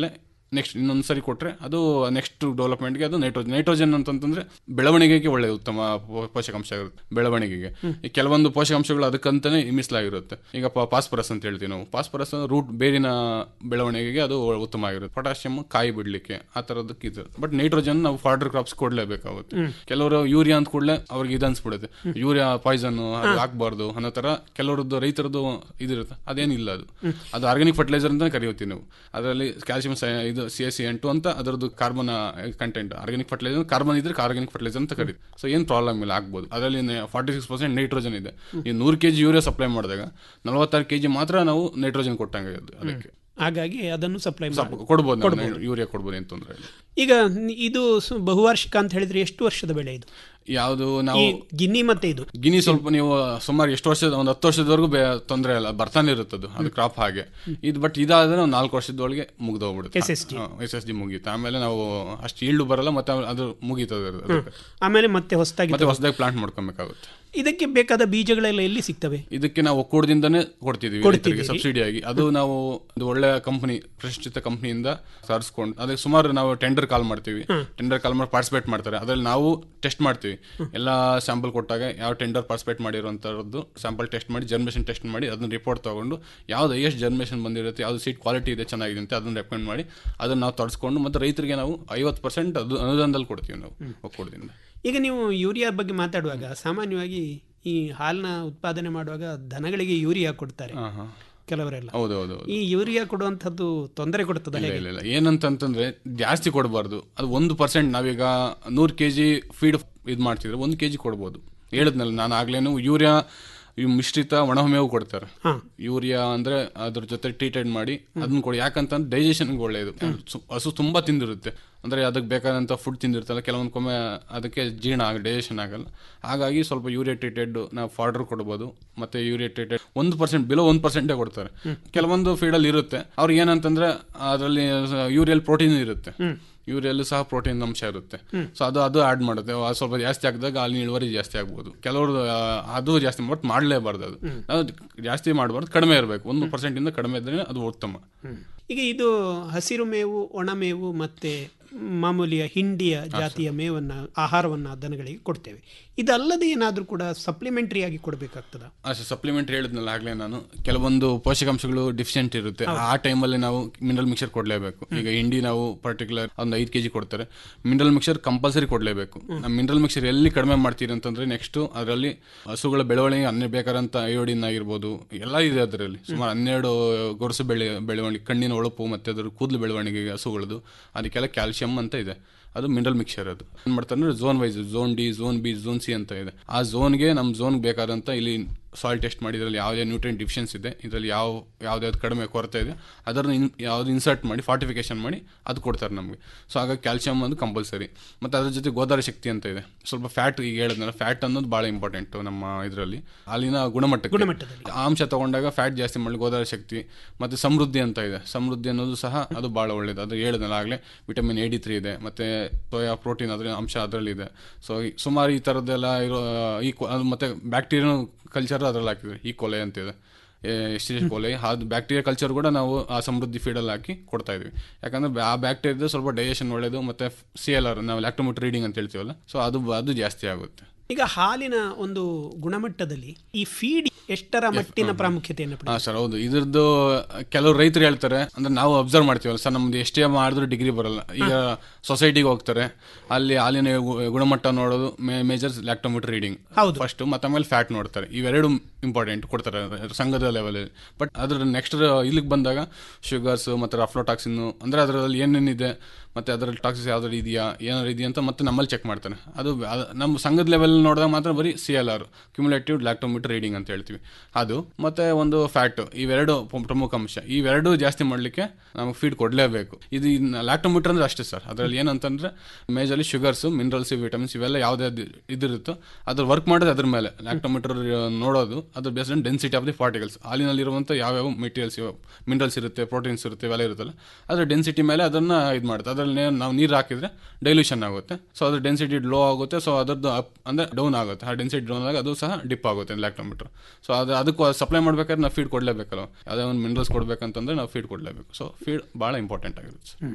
ನೆಕ್ಸ್ಟ್ ಇನ್ನೊಂದು ಸರಿ ಕೊಟ್ರೆ ಅದು ನೆಕ್ಸ್ಟ್ ಡೆವಲಪ್ಮೆಂಟ್ಗೆ ಅದು ನೈಟ್ರೋಜನ್ ನೈಟ್ರೋಜನ್ ಅಂತಂತಂದ್ರೆ ಬೆಳವಣಿಗೆಗೆ ಒಳ್ಳೆ ಉತ್ತಮ ಪೋ- ಪೋಷಕಾಂಶ ಇರುತ್ತೆ ಬೆಳವಣಿಗೆಗೆ ಈ ಕೆಲವೊಂದು ಪೋಷಕಾಂಶಗಳು ಅದಕ್ಕಂತಾನೆ ಮೀಸಲಾಗಿರುತ್ತೆ ಈಗ ಪಾಸ್ಪರಸ್ ಅಂತ ಹೇಳ್ತೀವಿ ನಾವು ಪಾಸ್ಪರಸ್ ರೂಟ್ ಬೇರಿನ ಬೆಳವಣಿಗೆಗೆ ಅದು ಉತ್ತಮ ಆಗಿರುತ್ತೆ ಪೊಟ್ಯಾಷಿಯಂ ಕಾಯಿ ಬಿಡ್ಲಿಕ್ಕೆ ಆ ತರದಕ್ಕೆ ಇದು ಬಟ್ ನೈಟ್ರೋಜನ್ ನಾವು ಫಾರ್ಡರ್ ಕ್ರಾಪ್ಸ್ ಕೊಡ್ಲೇಬೇಕಾಗುತ್ತೆ ಕೆಲವರು ಯೂರಿಯಾ ಅಂತ ಕೂಡಲೇ ಅವ್ರಿಗೆ ಇದು ಅನ್ಸ್ಬಿಡುತ್ತೆ ಯೂರಿಯಾ ಪಾಯ್ಸನ್ ಅದು ಹಾಕ್ಬಾರ್ದು ಅನ್ನೋ ತರ ಕೆಲವರದ್ದು ರೈತರದ್ದು ಇದಿರುತ್ತೆ ಅದೇನಿಲ್ಲ ಅದು ಅದು ಆರ್ಗಾನಿಕ್ ಫರ್ಟಿಲೈಸರ್ ಅಂತ ಕರೆಯುತ್ತೀವಿ ನಾವು ಅದರಲ್ಲಿ ಕ್ಯಾಲ್ಸಿಯಂ ಇದು ಸಿ ಎಸ್ ಸಿ ಎಂಟು ಅಂತ ಅದರದ್ದು carbon content organic fertiliser carbon ಇದ್ರೆ ಆರ್ಗಾನಿಕ್ ಫರ್ಟಿಲೈಸರ್ ಅಂತ ಕರೀತೀವಿ ಸೊ ಏನು ಪ್ರಾಬ್ಲಮ್ ಇಲ್ಲ ಆಗ್ಬೋದು ಅದರಲ್ಲಿ ಫಾರ್ಟಿ ಸಿಕ್ಸ್ ಪರ್ಸೆಂಟ್ ನೈಟ್ರೋಜನ್ ಇದೆ ಈ ನೂರು ಕೆ ಜಿ ಯೂರಿಯಾ ಸಪ್ಲೈ ಮಾಡಿದಾಗ ನಲವತ್ತಾರು ಕೆ ಜಿ ಮಾತ್ರ ನಾವು ನೈಟ್ರೋಜನ್ ಕೊಟ್ಟಂಗೆ ಅದು ಅದಕ್ಕೆ ಹಾಗಾಗಿ ಅದನ್ನು ಸಪ್ಲೈ ಸಪ್- ಕೊಡ್ಬೋದು ನಾವು ಯೂರಿಯಾ ಕೊಡ್ಬೋದು ಏನು ತೊಂದರೆ ಇಲ್ಲ ಈಗ ನಿ- ಇದು ಸು- ಬಹುವಾರ್ಷಿಕ ಅಂತ ಹೇಳಿದ್ರೆ ಎಷ್ಟು ವರ್ಷದ ಬೆಳೆ ಇದು ಯಾವುದು ಈ ನಾವು ಗಿನ್ನಿ ಮತ್ತೆ ಇದು ಗಿನಿ ಸ್ವಲ್ಪ ನೀವು ಸುಮಾರು ಎಷ್ಟು ವರ್ಷದ ಒಂದು ಹತ್ತು ವರ್ಷದವರೆಗೂ ಬೇ ತೊಂದರೆ ಇಲ್ಲ ಬರ್ತಾನೆ ಇರುತ್ತದು ಅದು ಕ್ರಾಪ್ ಹಾಗೆ ಇದು ಬಟ್ ಇದಾದ್ರೆ ಒಂದು ನಾಲ್ಕು ವರ್ಷದೊಳಗೆ ಮುಗ್ದೋಗ್ಬಿಡುತ್ತೆ SSG. ಎಸ್ ಎಸ್ ಡಿ ಮುಗೀತು ಆಮೇಲೆ ನಾವು ಅಷ್ಟು ಈಲ್ಡು ಬರಲ್ಲ ಮತ್ತೆ ಅದು ಮುಗೀತದೆ ಅದು ಅದಕ್ಕೆ. ಆಮೇಲೆ ಮತ್ತೆ ಹೊಸದಾಗಿ ಮತ್ತೆ ಹೊಸದಾಗಿ ಪ್ಲಾಂಟ್ ಮಾಡ್ಕೊಬೇಕಾಗುತ್ತೆ ಇದಕ್ಕೆ ಬೇಕಾದ ಬೀಜಗಳೆಲ್ಲ ಎಲ್ಲಿ ಸಿಗ್ತವೆ ಇದಕ್ಕೆ ನಾವು ಒಕ್ಕೂಟದಿಂದನೇ ಕೊಡ್ತಿದ್ವಿ ಕೊಡ್ತಿದ್ದೀರಿ. ರೈತರಿಗೆ ಸಬ್ಸಿಡಿ ಆಗಿ ಅದು ನಾವು ಒಂದು ಒಳ್ಳೆ ಕಂಪನಿ ಪ್ರತಿಷ್ಠಿತ ಕಂಪನಿಯಿಂದ ತರಿಸ್ಕೊಂಡು ಅದಕ್ಕೆ ಸುಮಾರು ನಾವು ಟೆಂಡರ್ ಕಾಲ್ ಮಾಡ್ತೀವಿ ಟೆಂಡರ್ ಕಾಲ್ ಮಾಡಿ ಪಾರ್ಟಿಸಿಪೇಟ್ ಮಾಡ್ತಾರೆ ಅದ್ರಲ್ಲಿ ನಾವು ಟೆಸ್ಟ್ ಮಾಡ್ತೀವಿ ಎಲ್ಲ ಸ್ಯಾಂಪಲ್ ಕೊಟ್ಟಾಗ ಯಾವ ಟೆಂಡರ್ ಪಾರ್ಟಿಸಿಪೇಟ್ ಮಾಡಿರುವಂತದ್ದು ಸ್ಯಾಂಪಲ್ ಟೆಸ್ಟ್ ಮಾಡಿ ಜರ್ಮೇಷನ್ ಟೆಸ್ಟ್ ಮಾಡಿ ಅದನ್ನ ರಿಪೋರ್ಟ್ ತಗೊಂಡು ಯಾವ್ದು ಎಷ್ಟು ಜರ್ಮೇಷನ್ ಬಂದಿರುತ್ತೆ ಯಾವ್ದು ಸೀಟ್ ಕ್ವಾಲಿಟಿ ಇದೆ ಚೆನ್ನಾಗಿದೆ ಅಂತ ಅದನ್ನ ರೆಕಮೆಂಡ್ ಮಾಡಿ ಅದನ್ನ ನಾವು ತರಿಸ್ಕೊಂಡು ಮತ್ತೆ ರೈತರಿಗೆ ನಾವು ಐವತ್ತು ಪರ್ಸೆಂಟ್ ಅದು ಅನುದಾನದಲ್ಲಿ ಕೊಡ್ತೀವಿ ನಾವು ಒಕ್ಕೂಟದಿಂದ ಈಗ ನೀವು ಯೂರಿಯಾ ಬಗ್ಗೆ ಮಾತಾಡುವಾಗ ಸಾಮಾನ್ಯವಾಗಿ ಈ ಹಾಲಿನ ಉತ್ಪಾದನೆ ಮಾಡುವಾಗ ದನಗಳಿಗೆ ಯೂರಿಯಾ ಕೊಡ್ತಾರೆ ಹಾ ಹಾ ಕೆಲವರೆಲ್ಲ ಹೌದು ಹೌದು ಹೌದು ಈ ಯೂರಿಯಾ ಕೊಡುವಂಥದ್ದು ತೊಂದರೆ ಕೊಡ್ತದೆ ಇಲ್ಲ ಇಲ್ಲ ಇಲ್ಲ ಏನಂತಂತಂದ್ರೆ ಜಾಸ್ತಿ ಕೊಡಬಾರ್ದು ಅದು ಒಂದು ಪರ್ಸೆಂಟ್ ನಾವೀಗ ನೂರು ಕೆ ಜಿ ಫೀಡ್ ಇದು ಮಾಡ್ತಿದ್ರೆ ಒಂದು ಕೆ ಜಿ ಕೊಡ್ಬೋದು ಹೇಳಿದ್ನಲ್ಲ ನಾನು ಆಗ್ಲೇನು ಯೂರಿಯಾ ಈ ಮಿಶ್ರಿತ ಒಣಮೇವು ಕೊಡ್ತಾರೆ ಹಾ. ಯೂರಿಯಾ ಅಂದ್ರೆ ಅದ್ರ ಜೊತೆ ಟ್ರೀಟೆಡ್ ಮಾಡಿ ಅದನ್ನ ಕೊಡಿ ಯಾಕಂತಂದ್ರೆ ಡೈಜೆಷನ್ಗೆ ಒಳ್ಳೆಯದು ಸು- ಹಸು ತುಂಬಾ ತಿಂದಿರುತ್ತೆ ಅಂದ್ರೆ ಅದಕ್ಕೆ ಬೇಕಾದಂತ ಫುಡ್ ತಿಂದಿರ್ತಲ್ಲ ಕೆಲವೊಂದ್ಕೊಮ್ಮೆ ಅದಕ್ಕೆ ಜೀರ್ಣ ಆಗ ಡೈಜೆಷನ್ ಆಗಲ್ಲ ಹಾಗಾಗಿ ಸ್ವಲ್ಪ ಯೂರಿಯಾ ಟ್ರೀಟೆಡ್ ನಾವು ಫಾರ್ಡರ್ ಕೊಡ್ಬೋದು ಮತ್ತೆ ಯೂರಿಯಾ ಟ್ರೀಟೆಡ್ ಒಂದು ಪರ್ಸೆಂಟ್ ಬಿಲೋ ಒಂದು ಪರ್ಸೆಂಟೇ ಕೊಡ್ತಾರೆ ಕೆಲವೊಂದು ಫೀಡಲ್ಲಿ ಇರುತ್ತೆ ಅವ್ರಿಗೆ ಏನಂತಂದ್ರೆ ಅದರಲ್ಲಿ ಯೂರಿಯಲ್ ಪ್ರೋಟೀನ್ ಇರುತ್ತೆ ಯೂರಿಯಲ್ಲೂ ಸಹ ಪ್ರೋಟೀನ್ ಅಂಶ ಇರುತ್ತೆ ಸೊ ಅದು ಅದು ಆಡ್ ಮಾಡುತ್ತೆ ಅದು ಸ್ವಲ್ಪ ಜಾಸ್ತಿ ಹಾಕಿದಾಗ ಹಾಲಿನ ಇಳುವರಿ ಜಾಸ್ತಿ ಆಗ್ಬೋದು ಕೆಲವರು ಅದು ಜಾಸ್ತಿ ಬಟ್ ಮಾಡಲೇಬಾರ್ದು ಅದು ನಾವು ಜಾಸ್ತಿ ಮಾಡಬಾರ್ದು ಕಡಿಮೆ ಇರಬೇಕು ಒಂದು ಪರ್ಸೆಂಟ್ ಇಂದ ಕಡಿಮೆ ಇದ್ರೆ ಅದು ಉತ್ತಮ ಈಗ ಇದು ಹಸಿರು ಮೇವು ಒಣ ಮೇವು ಮತ್ತೆ ಮಾಮೂಲಿಯ ಹಿಂಡಿಯ ಜಾತಿಯ ಮೇವನ್ನ ಆಹಾರವನ್ನ ದನಗಳಿಗೆ ಕೊಡ್ತೇವೆ ಇದಲ್ಲದೆ ಏನಾದರೂ ಕೂಡ ಸಪ್ಲಿಮೆಂಟರಿ ಆಗಿ ಕೊಡಬೇಕಾಗ್ತದ ಅಷ್ಟೇ ಸಪ್ಲಿಮೆಂಟ್ ಹೇಳಿದ್ನಲ್ಲ ಆಗ್ಲೇ ನಾನು ಕೆಲವೊಂದು ಪೋಷಕಾಂಶಗಳು ಡಿಫಿಷಿಯಂಟ್ ಇರುತ್ತೆ ಆ ಟೈಮಲ್ಲಿ ನಾವು ಮಿನರಲ್ ಮಿಕ್ಸರ್ ಕೊಡಲೇಬೇಕು ಈಗ ಹಿಂಡಿ ನಾವು ಪರ್ಟಿಕ್ಯುಲರ್ ಒಂದು ಐದು ಕೆಜಿ ಕೊಡ್ತಾರೆ ಮಿನರಲ್ ಮಿಕ್ಸರ್ ಕಂಪಲ್ಸರಿ ಕೊಡಲೇಬೇಕು ನಮ್ಮ ಮಿನರಲ್ ಮಿಕ್ಸರ್ ಎಲ್ಲಿ ಕಡಿಮೆ ಮಾಡ್ತೀರಿ ಅಂತಂದ್ರೆ ನೆಕ್ಸ್ಟ್ ಅದರಲ್ಲಿ ಹಸುಗಳ ಬೆಳವಣಿಗೆ ಅನ್ನೇ ಬೇಕಾದಂತ ಅಯೋಡಿನ್ ಆಗಿರ್ಬೋದು ಎಲ್ಲ ಇದೆ ಅದರಲ್ಲಿ ಸುಮಾರು ಹನ್ನೆರಡು ಗೊರಸು ಬೆಳೆ ಬೆಳವಣಿಗೆ ಕಣ್ಣಿನ ಹೊಳಪು ಮತ್ತೆ ಅದ್ರ ಕೂದಲು ಬೆಳವಣಿಗೆಗೆ ಹಸುಗಳದು ಅದಕ್ಕೆಲ್ಲ ಕ್ಯಾಲ್ಸಿಯಂ ಅಂತ ಇದೆ ಅದು ಮಿನರಲ್ ಮಿಕ್ಸರ್ ಅದು ಏನ್ ಮಾಡ್ತಾರೆ ಅಂದ್ರೆ zone wise zone D zone B zone C ಅಂತ ಇದೆ ಆ ಝೋನ್ಗೆ ನಮ್ಮ ಝೋನ್ ಬೇಕಾದಂತ ಇಲ್ಲಿ ಸಾಯಿಲ್ ಟೆಸ್ಟ್ ಮಾಡಿ ಇದರಲ್ಲಿ ಯಾವುದೇ ನ್ಯೂಟ್ರಿಯನ್ ಡಿಫಿಷಿಯನ್ಸಿ ಇದೆ ಇದರಲ್ಲಿ ಯಾವ ಯಾವ್ದಾವ್ದು ಕಡಿಮೆ ಕೊರತೆ ಇದೆ ಅದನ್ನು ಇನ್ ಯಾವ್ದು ಇನ್ಸರ್ಟ್ ಮಾಡಿ ಫಾರ್ಟಿಫಿಕೇಶನ್ ಮಾಡಿ ಅದು ಕೊಡ್ತಾರೆ ನಮಗೆ ಸೊ ಹಾಗಾಗಿ ಕ್ಯಾಲ್ಸಿಯಂ ಅದು ಕಂಪಲ್ಸರಿ ಮತ್ತು ಅದ್ರ ಜೊತೆ ಗೋದಾರ ಶಕ್ತಿ ಅಂತ ಇದೆ ಸ್ವಲ್ಪ ಫ್ಯಾಟ್ ಈಗ ಹೇಳಿದ್ನಲ್ಲ ಫ್ಯಾಟ್ ಅನ್ನೋದು ಭಾಳ ಇಂಪಾರ್ಟೆಂಟ್ ನಮ್ಮ ಇದರಲ್ಲಿ ಅಲ್ಲಿನ ಗುಣಮಟ್ಟಕ್ಕೆ ಗುಣಮಟ್ಟದಲ್ಲಿ. ಆ ಅಂಶ ತಗೊಂಡಾಗ ಫ್ಯಾಟ್ ಜಾಸ್ತಿ ಮಾಡಿ ಗೋದಾರ ಶಕ್ತಿ ಮತ್ತು ಸಮೃದ್ಧಿ ಅಂತ ಇದೆ ಸಮೃದ್ಧಿ ಅನ್ನೋದು ಸಹ ಅದು ಭಾಳ ಒಳ್ಳೇದು ಅದು ಹೇಳಿದ್ನಲ್ಲ ಆಗಲೇ ವಿಟಮಿನ್ ಎ ಡಿ ತ್ರೀ ಇದೆ ಮತ್ತು ಸೋಯಾ ಪ್ರೋಟೀನ್ ಅದ್ರ ಅಂಶ ಅದರಲ್ಲಿ ಇದೆ ಸೊ ಸುಮಾರು ಈ ಥರದ್ದೆಲ್ಲ ಇರೋ ಈ ಅದು ಮತ್ತು ಬ್ಯಾಕ್ಟೀರಿಯಾ ಕಲ್ಚರ್ ಅದ್ರಲ್ಲಿ ಹಾಕಿದ್ವಿ ಈ ಕೊಲೆ ಅಂತಿದೆ ಎಸ್ಟಿಸ್ ಕೊಲೆ ಅದು ಬ್ಯಾಕ್ಟೀರಿಯಾ ಕಲ್ಚರ್ ಕೂಡ ನಾವು ಆ ಸಮೃದ್ಧಿ ಫೀಡಲ್ಲಿ ಹಾಕಿ ಕೊಡ್ತಾ ಇದೀವಿ ಯಾಕಂದ್ರೆ ಆ ಬ್ಯಾಕ್ಟೀರಿಯಾದ ಸ್ವಲ್ಪ ಡೈಜೆಷನ್ ಒಳ್ಳೇದು ಮತ್ತೆ ಸಿ ಎಲ್ ಆರ್ ನಾವು ಲ್ಯಾಕ್ಟೋಮಿಟ್ ರೀಡಿಂಗ್ ಅಂತ ಹೇಳ್ತೀವಲ್ಲ ಸೊ ಅದು ಅದು ಜಾಸ್ತಿ ಆಗುತ್ತೆ ಈಗ ಹಾಲಿನ ಒಂದು ಗುಣಮಟ್ಟದಲ್ಲಿ ಈ ಫೀಡ್ ಎಷ್ಟರ ಮಟ್ಟಿನ ಪ್ರಾಮುಖ್ಯತೆಯನ್ನು ಹಾ ಪಡೆದಿದೆ? ಸರ್ ಹೌದು ಇದ್ರದ್ದು ಕೆಲವು ರೈತರು ಹೇಳ್ತಾರೆ ಅಂದ್ರೆ ನಾವು ಅಬ್ಸರ್ವ್ ಮಾಡ್ತೀವಲ್ಲ ಸರ್ ನಮ್ದು ಎಷ್ಟೇ ಮಾಡಿದ್ರು ಡಿಗ್ರಿ ಬರಲ್ಲ ಈಗ ಸೊಸೈಟಿಗೆ ಹೋಗ್ತಾರೆ ಅಲ್ಲಿ ಹಾಲಿನ ಗು- ಗುಣಮಟ್ಟ ನೋಡೋದು ಮೇಜರ್ ಲ್ಯಾಕ್ಟೋಮೀಟರ್ ರೀಡಿಂಗ್ ಹೌದು. ಫಸ್ಟ್ ಮತ್ತೆ ಆಮೇಲೆ ಫ್ಯಾಟ್ ನೋಡ್ತಾರೆ ಇವೆರಡು ಇಂಪಾರ್ಟೆಂಟ್ ಕೊಡ್ತಾರೆ ಸಂಘದ ಲೆವೆಲ್ ಬಟ್ ಅದ್ರ ನೆಕ್ಸ್ಟ್ ಇಲ್ಲಿಗೆ ಬಂದಾಗ ಶುಗರ್ಸ್ ಮತ್ತೆ ರಫ್ಲೋಟಾಕ್ಸಿನ್ ಅಂದ್ರೆ ಅದರಲ್ಲಿ ಏನೇನಿದೆ ಮತ್ತೆ ಅದರಲ್ಲಿ ಟಾಕ್ಸಿಸ್ ಯಾವ್ದಾದ್ರು ಇದೆಯಾ ಏನಾದ್ರು ಇದೆಯಾ ಅಂತ ಮತ್ತೆ ನಮ್ಮಲ್ಲಿ ಚೆಕ್ ಮಾಡ್ತಾನೆ ಅದು ಅದು ನಮ್ಮ ಸಂಘದ ಲೆವೆಲ್ ನೋಡಿದಾಗ ಮಾತ್ರ ಬರೀ C L R cumulative lactometer reading ಅಂತ ಹೇಳ್ತೀವಿ ಅದು ಮತ್ತೆ ಒಂದು ಫ್ಯಾಟ್ ಇವೆರಡು ಪ್ರ- ಪ್ರಮುಖ ಅಂಶ ಇವೆರಡು ಜಾಸ್ತಿ ಮಾಡಲಿಕ್ಕೆ ನಮಗೆ ಫೀಡ್ ಕೊಡಲೇಬೇಕು ಇದು ಲ್ಯಾಕ್ಟೋಮೀಟರ್ ಅಂದ್ರೆ ಅಷ್ಟೇ ಸರ್ ಅದರಲ್ಲಿ ಏನಂತಂದ್ರೆ ಮೇಜರ್ಲಿ ಶುಗರ್ಸ್ ಮಿನರಲ್ಸ್ ವಿಟಮಿನ್ಸ್ ಇವೆಲ್ಲ ಯಾವುದೇ ಇದಿರುತ್ತೋ ಅದ್ರ ವರ್ಕ್ ಮಾಡೋದು ಅದ್ರ ಮೇಲೆ ಲ್ಯಾಕ್ಟೋಮೀಟರ್ ನೋಡೋದು ಅದ್ರ based on density of the particles ಹಾಲಿನಲ್ಲಿರುವಂಥ ಯಾವ್ಯಾವ ಮೆಟೀರಿಯಲ್ಸ್ ಮಿನರಲ್ಸ್ ಇರುತ್ತೆ ಪ್ರೋಟೀನ್ಸ್ ಇರುತ್ತೆ ಇವೆಲ್ಲ ಇರುತ್ತಲ್ಲ ಅದ್ರ ಡೆನ್ಸಿಟಿ ಮೇಲೆ ಅದನ್ನ ಇದು ಮಾಡುತ್ತೆ ಅದರಲ್ಲಿ ನಾವು ನೀರು ಹಾಕಿದ್ರೆ ಡೈಲ್ಯೂಷನ್ ಆಗುತ್ತೆ ಸೊ ಅದ್ರ ಡೆನ್ಸಿಟಿ ಲೋ ಆಗುತ್ತೆ ಸೊ ಅದರದ್ದು ಅಪ್ ಅಂದ್ರೆ ಡೌನ್ ಆಗುತ್ತೆ ಆ ಡೆನ್ಸಿಟಿ ಡೌನ್ ಆದಾಗ ಅದು ಸಹ ಡಿಪ್ ಆಗುತ್ತೆ ಲ್ಯಾಕ್ಟೋಮೀಟರ್ ಸೊ ಅದು ಅದಕ್ಕೂ ಸಪ್ಲೈ ಮಾಡ್ಬೇಕಾದ್ರೆ ನಾವು ಫೀಡ್ ಕೊಡಲೇಬೇಕಲ್ಲ ಯಾವುದೇ ಒಂದು ಮಿನರಲ್ಸ್ ಕೊಡ್ಬೇಕಂತಂದ್ರೆ ನಾವು ಫೀಡ್ ಕೊಡಲೇಬೇಕು ಸೊ ಫೀಡ್ ಭಾಳ ಇಂಪಾರ್ಟೆಂಟ್ ಆಗಿರುತ್ತೆ ಸರ್.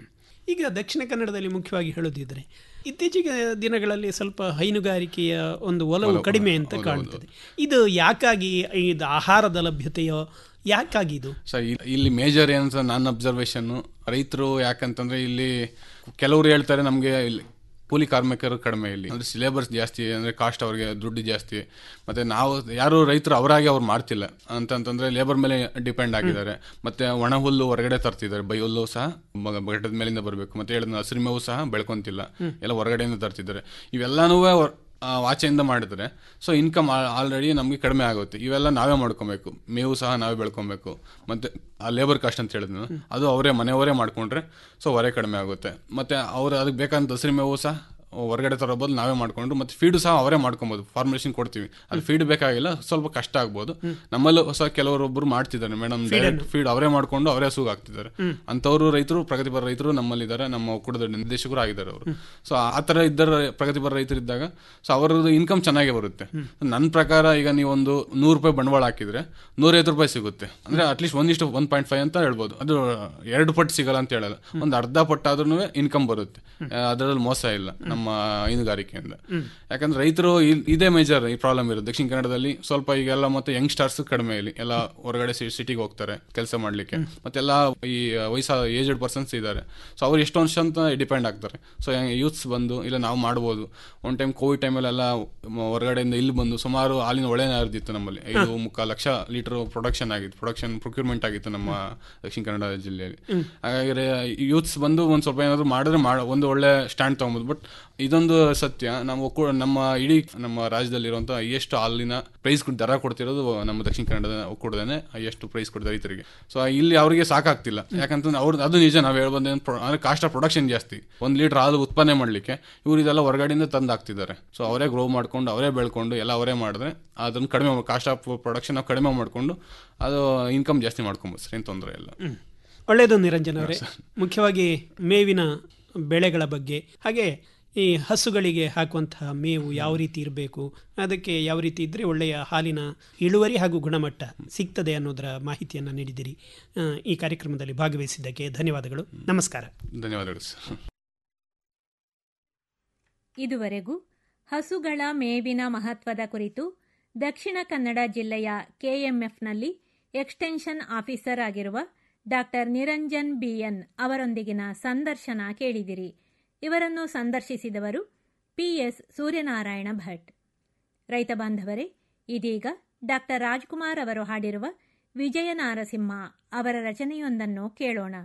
ಈಗ ದಕ್ಷಿಣ ಕನ್ನಡದಲ್ಲಿ ಮುಖ್ಯವಾಗಿ ಹೇಳೋದಿದ್ರೆ ಇತ್ತೀಚೆಗೆ ದಿನಗಳಲ್ಲಿ ಸ್ವಲ್ಪ ಹೈನುಗಾರಿಕೆಯ ಒಂದು ಒಲವು ಕಡಿಮೆ ಅಂತ ಕಾಣ್ತದೆ ಇದು ಯಾಕಾಗಿ ಇದು ಆಹಾರದ ಲಭ್ಯತೆಯೋ ಯಾಕಾಗಿ ಇದು ಸೊ ಇಲ್ಲಿ ಮೇಜರ್ ಏನಂತ ನನ್ನ ಅಬ್ಸರ್ವೇಷನ್ ರೈತರು ಯಾಕಂತಂದ್ರೆ ಇಲ್ಲಿ ಕೆಲವರು ಹೇಳ್ತಾರೆ ನಮಗೆ ಇಲ್ಲಿ ಕೂಲಿ ಕಾರ್ಮಿಕರು ಕಡಿಮೆ ಇಲ್ಲಿ ಅಂದ್ರೆ ಸಿಲೆಬಸ್ ಜಾಸ್ತಿ ಅಂದ್ರೆ ಕಾಸ್ಟ್ ಅವ್ರಿಗೆ ದುಡ್ಡು ಜಾಸ್ತಿ ಮತ್ತೆ ನಾವು ಯಾರು ರೈತರು ಅವರಾಗಿ ಅವ್ರು ಮಾಡ್ತಿಲ್ಲ ಅಂತಂತಂದ್ರೆ ಲೇಬರ್ ಮೇಲೆ ಡಿಪೆಂಡ್ ಆಗಿದ್ದಾರೆ ಮತ್ತೆ ಒಣ ಹುಲ್ಲು ಹೊರಗಡೆ ತರ್ತಿದ್ದಾರೆ ಬೈ ಹುಲ್ಲು ಸಹ ಮ- ಬೆಟ್ಟದ ಮೇಲಿಂದ ಬರಬೇಕು ಮತ್ತೆ ಹೇಳಿದ ಹಸಿರು ಮೇವು ಸಹ ಬೆಳ್ಕೊಂತಿಲ್ಲ ಎಲ್ಲ ಹೊರಗಡೆಯಿಂದ ತರ್ತಿದ್ದಾರೆ ಇವೆಲ್ಲನೂ ಆ, ಆಚೆಯಿಂದ ಮಾಡಿದ್ರೆ ಸೊ ಇನ್ಕಮ್ ಆಲ್ರೆಡಿ ನಮಗೆ ಕಡಿಮೆ ಆಗುತ್ತೆ ಇವೆಲ್ಲ ನಾವೇ ಮಾಡ್ಕೊಬೇಕು ಮೇವು ಸಹ ನಾವೇ ಬೆಳ್ಕೊಬೇಕು ಮತ್ತೆ ಆ ಲೇಬರ್ ಕಾಸ್ಟ್ ಅಂತ ಹೇಳಿದ್ನು ಅದು ಅವರೇ ಮನೆಯವರೇ ಮಾಡ್ಕೊಂಡ್ರೆ ಸೊ ಹೊರೆ ಕಡಿಮೆ ಆಗುತ್ತೆ ಮತ್ತೆ ಅವ್ರು ಅದಕ್ಕೆ ಬೇಕಾದಂತ ಹಸಿರು ಮೇವು ಸಹ ಹೊರಗಡೆ ತರೋ ಬದಲು ನಾವೇ ಮಾಡ್ಕೊಂಡು ಮತ್ತೆ ಫೀಡು ಸಹ ಅವರೇ ಮಾಡ್ಕೊಬೋದು ಫಾರ್ಮುಲೇಷನ್ ಕೊಡ್ತೀವಿ ಅಲ್ಲಿ ಫೀಡ್ ಬೇಕಾಗಿಲ್ಲ ಸ್ವಲ್ಪ ಕಷ್ಟ ಆಗ್ಬೋದು ನಮ್ಮಲ್ಲೂ ಹೊಸ ಕೆಲವರೊಬ್ಬರು ಮಾಡ್ತಿದ್ದಾರೆ ಮೇಡಮ್ ಡೈರೆಕ್ಟ್ ಫೀಡ್ ಅವರೇ ಮಾಡ್ಕೊಂಡು ಅವರೇ ಹಸುಗ್ ಆಗ್ತಿದ್ದಾರೆ ಅಂತವರು ರೈತರು ಪ್ರಗತಿಪರ ರೈತರು ನಮ್ಮಲ್ಲಿದ್ದಾರೆ ನಮ್ಮ ಒಕ್ಕೂಟದ ನಿರ್ದೇಶಕರು ಆಗಿದ್ದಾರೆ ಅವರು ಸೊ ಆ ತರ ಇದ್ದರ ಪ್ರಗತಿಪರ ರೈತರು ಇದ್ದಾಗ ಸೊ ಅವರದ್ದು ಇನ್ಕಮ್ ಚೆನ್ನಾಗೇ ಬರುತ್ತೆ ನನ್ನ ಪ್ರಕಾರ ಈಗ ನೀವು ಒಂದು ನೂರು ರೂಪಾಯಿ ಬಂಡವಾಳ ಹಾಕಿದ್ರೆ ನೂರೈವತ್ತು ರೂಪಾಯಿ ಸಿಗುತ್ತೆ ಅಂದ್ರೆ ಅಟ್ಲೀಸ್ಟ್ ಒಂದಿಷ್ಟು ಒನ್ ಪಾಯಿಂಟ್ ಫೈವ್ ಅಂತ ಹೇಳ್ಬೋದು ಅದು ಎರಡು ಪಟ್ಟು ಸಿಗಲ್ಲ ಅಂತ ಹೇಳಲ್ಲ ಒಂದು ಅರ್ಧ ಪಟ್ಟು ಆದ್ರೂ ಇನ್ಕಮ್ ಬರುತ್ತೆ ಅದರಲ್ಲಿ ಮೋಸ ಇಲ್ಲ ನಮ್ಮ ಹೈನುಗಾರಿಕೆಯಿಂದ ಯಾಕಂದ್ರೆ ರೈತರು ಇಲ್- ಇದೇ ಮೇಜರ್ ಈ ಪ್ರಾಬ್ಲಮ್ ಇರೋದು ದಕ್ಷಿಣ ಕನ್ನಡದಲ್ಲಿ ಸ್ವಲ್ಪ ಈಗೆಲ್ಲ ಮತ್ತೆ ಯಂಗ್ಸ್ಟರ್ಸ್ ಕಡಿಮೆ ಇಲ್ಲಿ ಎಲ್ಲ ಹೊರಗಡೆ ಸಿಟಿಗೆ ಹೋಗ್ತಾರೆ ಕೆಲಸ ಮಾಡ್ಲಿಕ್ಕೆ ಮತ್ತೆಲ್ಲ ಈ ವಯಸ್ಸ ಏಜ್ಡ್ ಪರ್ಸನ್ಸ್ ಇದ್ದಾರೆ ಸೊ ಅವ್ರು ಎಷ್ಟು ವರ್ಷ ಅಂತ ಡಿಪೆಂಡ್ ಆಗ್ತಾರೆ ಸೊ ಯೂತ್ಸ್ ಬಂದು ಇಲ್ಲ ನಾವು ಮಾಡ್ಬೋದು ಒನ್ ಟೈಮ್ ಕೋವಿಡ್ ಟೈಮಲ್ಲೆಲ್ಲ ಹೊರಗಡೆಯಿಂದ ಇಲ್ಲಿ ಬಂದು ಸುಮಾರು ಹಾಲಿನ ಒಳ್ಳೆನ ಹರಿದಿತ್ತು ನಮ್ಮಲ್ಲಿ ಐದು ಮುಕ್ಕಾಲು ಲಕ್ಷ ಲೀಟರ್ ಪ್ರೊಡಕ್ಷನ್ ಆಗಿತ್ತು ಪ್ರೊಡಕ್ಷನ್ ಪ್ರೊಕ್ಯೂರ್ಮೆಂಟ್ ಆಗಿತ್ತು ನಮ್ಮ ದಕ್ಷಿಣ ಕನ್ನಡ ಜಿಲ್ಲೆಯಲ್ಲಿ ಹಾಗಾಗಿ ಯೂತ್ಸ್ ಬಂದು ಒಂದು ಸ್ವಲ್ಪ ಏನಾದ್ರು ಮಾಡಿದ್ರೆ ಮಾಡ ಒಂದು ಒಳ್ಳೆ ಸ್ಟ್ಯಾಂಡ್ ತಗೊಬೋದು ಬಟ್ ಇದೊಂದು ಸತ್ಯ ನಮ್ಮ ಒಕ್ಕೂ ನಮ್ಮ ಇಡೀ ನಮ್ಮ ರಾಜ್ಯದಲ್ಲಿರುವಂಥ ಹೈಯೆಸ್ಟ್ ಹಾಲಿನ ಪ್ರೈಸ್ ದರ ಕೊಡ್ತಿರೋದು ನಮ್ಮ ದಕ್ಷಿಣ ಕನ್ನಡದ ಒಕ್ಕೂಟದನೇ ಹೈಯೆಸ್ಟ್ ಪ್ರೈಸ್ ಕೊಡ್ತಾರೆ ರೈತರಿಗೆ ಸೊ ಇಲ್ಲಿ ಅವರಿಗೆ ಸಾಕಾಗ್ತಿಲ್ಲ ಯಾಕಂತಂದ್ರೆ ಅವ್ರು ಅದು ನಿಜ ನಾವು ಹೇಳ್ಬೋದು ಏನ್ ಪ್ರೊ- ಅಂದ್ರೆ ಕಾಸ್ಟ್ ಆಫ್ ಪ್ರೊಡಕ್ಷನ್ ಜಾಸ್ತಿ ಒಂದು ಲೀಟರ್ ಹಾಲು ಉತ್ಪನ್ನ ಮಾಡಲಿಕ್ಕೆ ಇವ್ರು ಇದೆಲ್ಲ ಹೊರಗಡೆಯಿಂದ ತಂದು ಹಾಕ್ತಿದ್ದಾರೆ ಸೊ ಅವರೇ ಗ್ರೋ ಮಾಡ್ಕೊಂಡು ಅವರೇ ಬೆಳ್ಕೊಂಡು ಎಲ್ಲ ಅವರೇ ಮಾಡಿದ್ರೆ ಅದನ್ನು ಕಡಿಮೆ ಕಾಸ್ಟ್ ಆಫ್ ಪ್ರೊಡಕ್ಷನ್ ನಾವು ಕಡಿಮೆ ಮಾಡಿಕೊಂಡು ಅದು ಇನ್ಕಮ್ ಜಾಸ್ತಿ ಮಾಡ್ಕೊಬೋದು ಸರ್ ಏನು ತೊಂದರೆ ಇಲ್ಲ ಒಳ್ಳೆಯದು ನಿರಂಜನ್ ಅವರೇ ಮುಖ್ಯವಾಗಿ ಮೇವಿನ ಬೆಳೆಗಳ ಬಗ್ಗೆ ಹಾಗೆ ಈ ಹಸುಗಳಿಗೆ ಹಾಕುವಂತಹ ಮೇವು ಯಾವ ರೀತಿ ಇರಬೇಕು ಅದಕ್ಕೆ ಯಾವ ರೀತಿ ಇದ್ದರೆ ಒಳ್ಳೆಯ ಹಾಲಿನ ಇಳುವರಿ ಹಾಗೂ ಗುಣಮಟ್ಟ ಸಿಗ್ತದೆ ಅನ್ನೋದರ ಮಾಹಿತಿಯನ್ನು ನೀಡಿದಿರಿ ಆ, ಈ ಕಾರ್ಯಕ್ರಮದಲ್ಲಿ ಭಾಗವಹಿಸಿದ್ದಕ್ಕೆ ಧನ್ಯವಾದಗಳು ನಮಸ್ಕಾರ ಧನ್ಯವಾದಗಳು ಸರ್ ಇದುವರೆಗೂ ಹಸುಗಳ ಮೇವಿನ ಮಹತ್ವದ ಕುರಿತು ದಕ್ಷಿಣ ಕನ್ನಡ ಜಿಲ್ಲೆಯ ಕೆಎಂಎಫ್ನಲ್ಲಿ ಎಕ್ಸ್ಟೆನ್ಷನ್ ಆಫೀಸರ್ ಆಗಿರುವ ಡಾಕ್ಟರ್ ನಿರಂಜನ್ ಬಿಎನ್ ಅವರೊಂದಿಗಿನ ಸಂದರ್ಶನ ಕೇಳಿದಿರಿ ಇವರನ್ನು ಸಂದರ್ಶಿಸಿದವರು ಪಿಎಸ್ ಸೂರ್ಯನಾರಾಯಣ ಭಟ್ ರೈತ ಬಾಂಧವರೇ ಇದೀಗ ಡಾಕ್ಟರ್ ರಾಜ್ಕುಮಾರ್ ಅವರು ಹಾಡಿರುವ ವಿಜಯ ನಾರಸಿಂಹ ಅವರ ರಚನೆಯೊಂದನ್ನು ಕೇಳೋಣ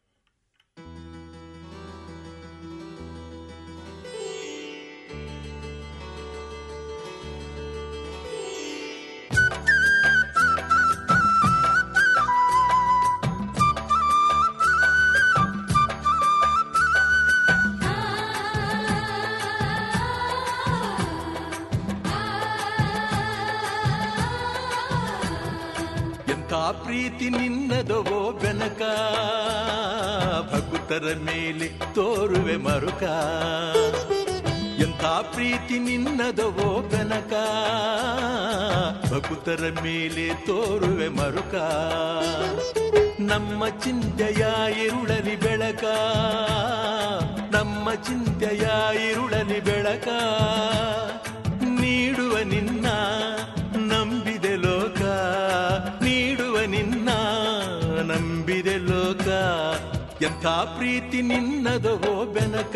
ಎಂಥ ಪ್ರೀತಿ ನಿನ್ನದವೋ ಬೆನಕ ಭಕ್ತರ ಮೇಲೆ ತೋರುವೆ ಮರುಕ ಎಂಥ ಪ್ರೀತಿ ನಿನ್ನದವೋ ಬೆನಕ ಭಕ್ತರ ಮೇಲೆ ತೋರುವೆ ಮರುಕ ನಮ್ಮ ಚಿಂತೆಯ ಇರುಳಲಿ ಬೆಳಕ ನಮ್ಮ ಚಿಂತೆಯ ಇರುಳಲಿ ಬೆಳಕ ನೀಡುವ ನಿನ್ನ ನಂಬಿದೆ ಲೋಕ ನೀಡುವ ನಿನ್ನ ನಂಬಿದೆ ಲೋಕ ಎಂಥ ಪ್ರೀತಿ ನಿನ್ನದವೋ ಬೆನಕ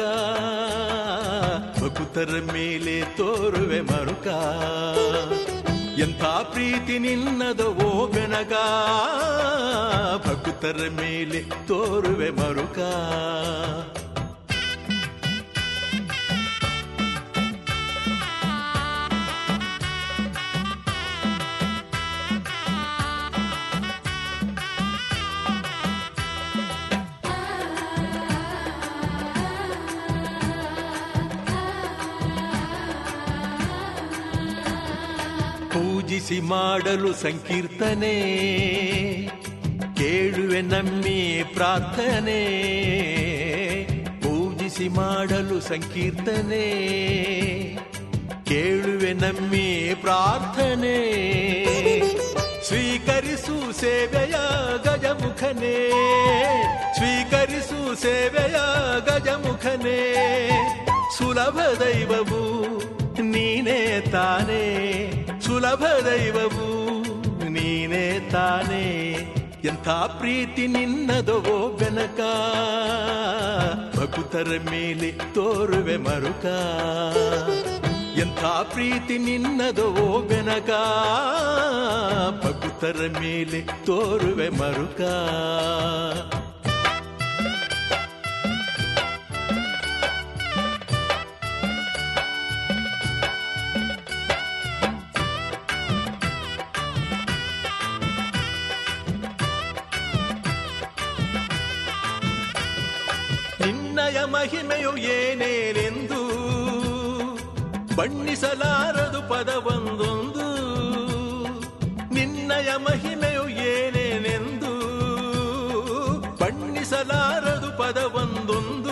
ಭಕುತರ ಮೇಲೆ ತೋರುವೆ ಮರುಕ ಎಂಥ ಪ್ರೀತಿ ನಿನ್ನದವೋ ಬೆನಕ ಭಕುತರ ಮೇಲೆ ತೋರುವೆ ಮರುಕ ಪೂಜಿಸಿ ಮಾಡಲು ಸಂಕೀರ್ತನೆ ಕೇಳುವೆ ನಮ್ಮಿ ಪ್ರಾರ್ಥನೆ ಪೂಜಿಸಿ ಮಾಡಲು ಸಂಕೀರ್ತನೆ ಕೇಳುವೆ ನಮ್ಮಿ ಪ್ರಾರ್ಥನೆ ಸ್ವೀಕರಿಸು ಸೇವೆಯ ಗಜಮುಖನೇ ಸ್ವೀಕರಿಸು ಸೇವೆಯ ಗಜಮುಖನೇ ಸುಲಭ ದೈವವು ನೀನೇ ತಾನೇ ಸುಲಭ ದೈವವು ನೀನೇ ತಾನೇ ಎಂಥ ಪ್ರೀತಿ ನಿನ್ನದವೋ ಬೆನಕ ಭಕುತರ ಮೇಲೆ ತೋರುವೆ ಮರುಕ ಎಂಥ ಪ್ರೀತಿ ನಿನ್ನದವೋ ಬೆನಕ ಭಕುತರ ಮೇಲೆ ತೋರುವೆ ಮರುಕ ನಿನ್ನಯ ಮಹಿಮೆಯು ಏನೇನೆಂದು ಬಣ್ಣಿಸಲಾರದು ಪದವೊಂದೊಂದು ನಿನ್ನಯ ಮಹಿಮೆಯು ಏನೇನೆಂದು ಬಣ್ಣಿಸಲಾರದು ಪದವೊಂದೊಂದು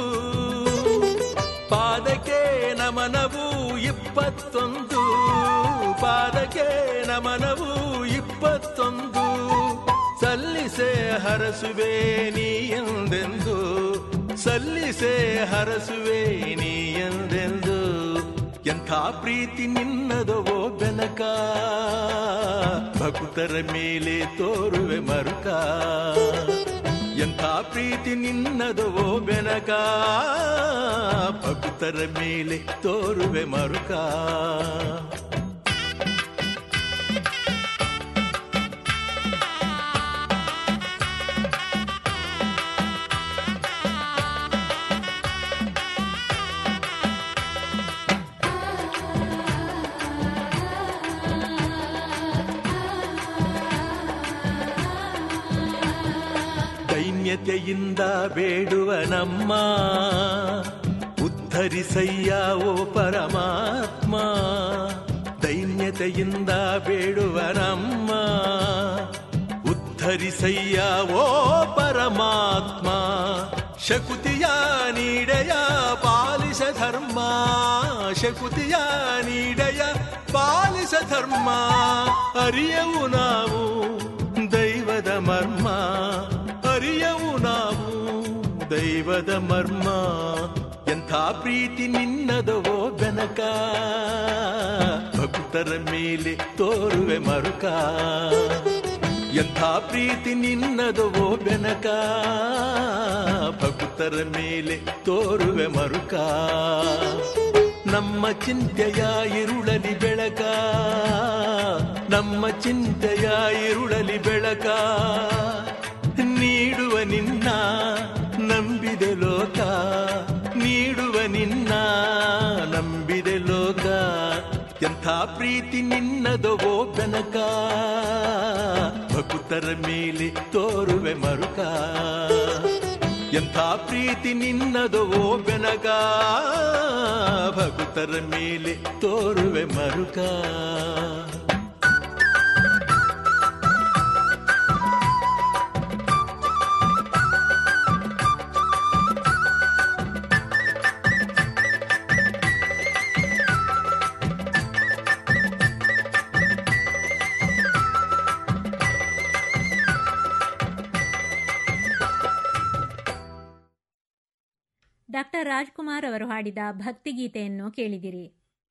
ಪಾದಕ್ಕೆ ನಮನವು ಇಪ್ಪತ್ತೊಂದು ಪಾದಕ್ಕೆ ನಮನವು ಇಪ್ಪತ್ತೊಂದು ಸಲ್ಲಿಸೆ ಹರಸುವೆ ನೀ ಎಂದೆಂದು ಸಲ್ಲಿಸೆ ಹರಸುವೆ ನೀ ಎಂದೆಂದು ಎಂಥ ಪ್ರೀತಿ ನಿನ್ನದವೋ ಬೆನಕ ಭಕ್ತರ ಮೇಲೆ ತೋರುವೆ ಮರುಕ ಎಂಥ ಪ್ರೀತಿ ನಿನ್ನದವೋ ಬೆನಕ ಭಕ್ತರ ಮೇಲೆ ತೋರುವೆ ಮರುಕ ದೈನ್ಯತೆಯಿಂದ ಬೇಡುವ ನಮ್ಮ ಉದ್ಧರಿಸಯ್ಯ ಓ ಪರಮಾತ್ಮ ದೈನ್ಯತೆಯಿಂದ ಬೇಡುವ ನಮ್ಮ ಉದ್ಧರಿಸಯ್ಯ ಓ ಪರಮಾತ್ಮ ಶಕುತಿಯ ನೀಡೆಯ ಪಾಲಿಸ ಧರ್ಮ ಶಕುತಿಯ ನೀಡೆಯ ಪಾಲಿಸ ಧರ್ಮ ಅರಿಯವು ನಾವು ದೈವದ ಮರ್ಮ ಅರಿಯವು ನಾವು ದೈವದ ಮರ್ಮ ಎಂಥ ಪ್ರೀತಿ ನಿನ್ನದವೋ ಬೆನಕ ಭಕ್ತರ ಮೇಲೆ ತೋರುವೆ ಮರುಕ ಎಂಥ ಪ್ರೀತಿ ನಿನ್ನದವೋ ಬೆನಕ ಭಕ್ತರ ಮೇಲೆ ತೋರುವೆ ಮರುಕ ನಮ್ಮ ಚಿಂತೆಯ ಇರುಳಲಿ ಬೆಳಕ ನಮ್ಮ ಚಿಂತೆಯ ಇರುಳಲಿ ಬೆಳಕ ನೀಡುವ ನಿನ್ನ ನಂಬಿದೆ ಲೋಕ ನೀಡುವ ನಿನ್ನ ನಂಬಿದೆ ಲೋಕ ಎಂಥ ಪ್ರೀತಿ ನಿನ್ನದವೋ ಬೆನಕ ಭಕುತರ ಮೇಲೆ ತೋರುವೆ ಮರುಕ ಎಂಥ ಪ್ರೀತಿ ನಿನ್ನದವೋ ಬೆನಕ ಭಕುತರ ಮೇಲೆ ತೋರುವೆ ಮರುಕ ಡಾಕ್ಟರ್ ರಾಜ್ಕುಮಾರ್ ಅವರು ಹಾಡಿದ ಭಕ್ತಿಗೀತೆಯನ್ನು ಕೇಳಿದಿರಿ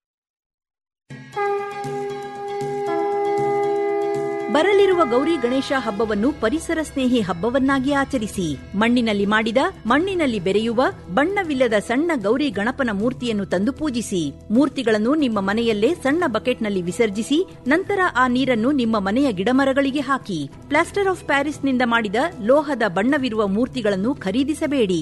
ಬರಲಿರುವ ಗೌರಿ ಗಣೇಶ ಹಬ್ಬವನ್ನು ಪರಿಸರ ಸ್ನೇಹಿ ಹಬ್ಬವನ್ನಾಗಿ ಆಚರಿಸಿ ಮಣ್ಣಿನಲ್ಲಿ ಮಾಡಿದ ಮಣ್ಣಿನಲ್ಲಿ ಬೆರೆಯುವ ಬಣ್ಣವಿಲ್ಲದ ಸಣ್ಣ ಗೌರಿ ಗಣಪನ ಮೂರ್ತಿಯನ್ನು ತಂದು ಪೂಜಿಸಿ ಮೂರ್ತಿಗಳನ್ನು ನಿಮ್ಮ ಮನೆಯಲ್ಲೇ ಸಣ್ಣ ಬಕೆಟ್ನಲ್ಲಿ ವಿಸರ್ಜಿಸಿ ನಂತರ ಆ ನೀರನ್ನು ನಿಮ್ಮ ಮನೆಯ ಗಿಡಮರಗಳಿಗೆ ಹಾಕಿ ಪ್ಲಾಸ್ಟರ್ ಆಫ್ ಪ್ಯಾರಿಸ್ನಿಂದ ಮಾಡಿದ ಲೋಹದ ಬಣ್ಣವಿರುವ ಮೂರ್ತಿಗಳನ್ನು ಖರೀದಿಸಬೇಡಿ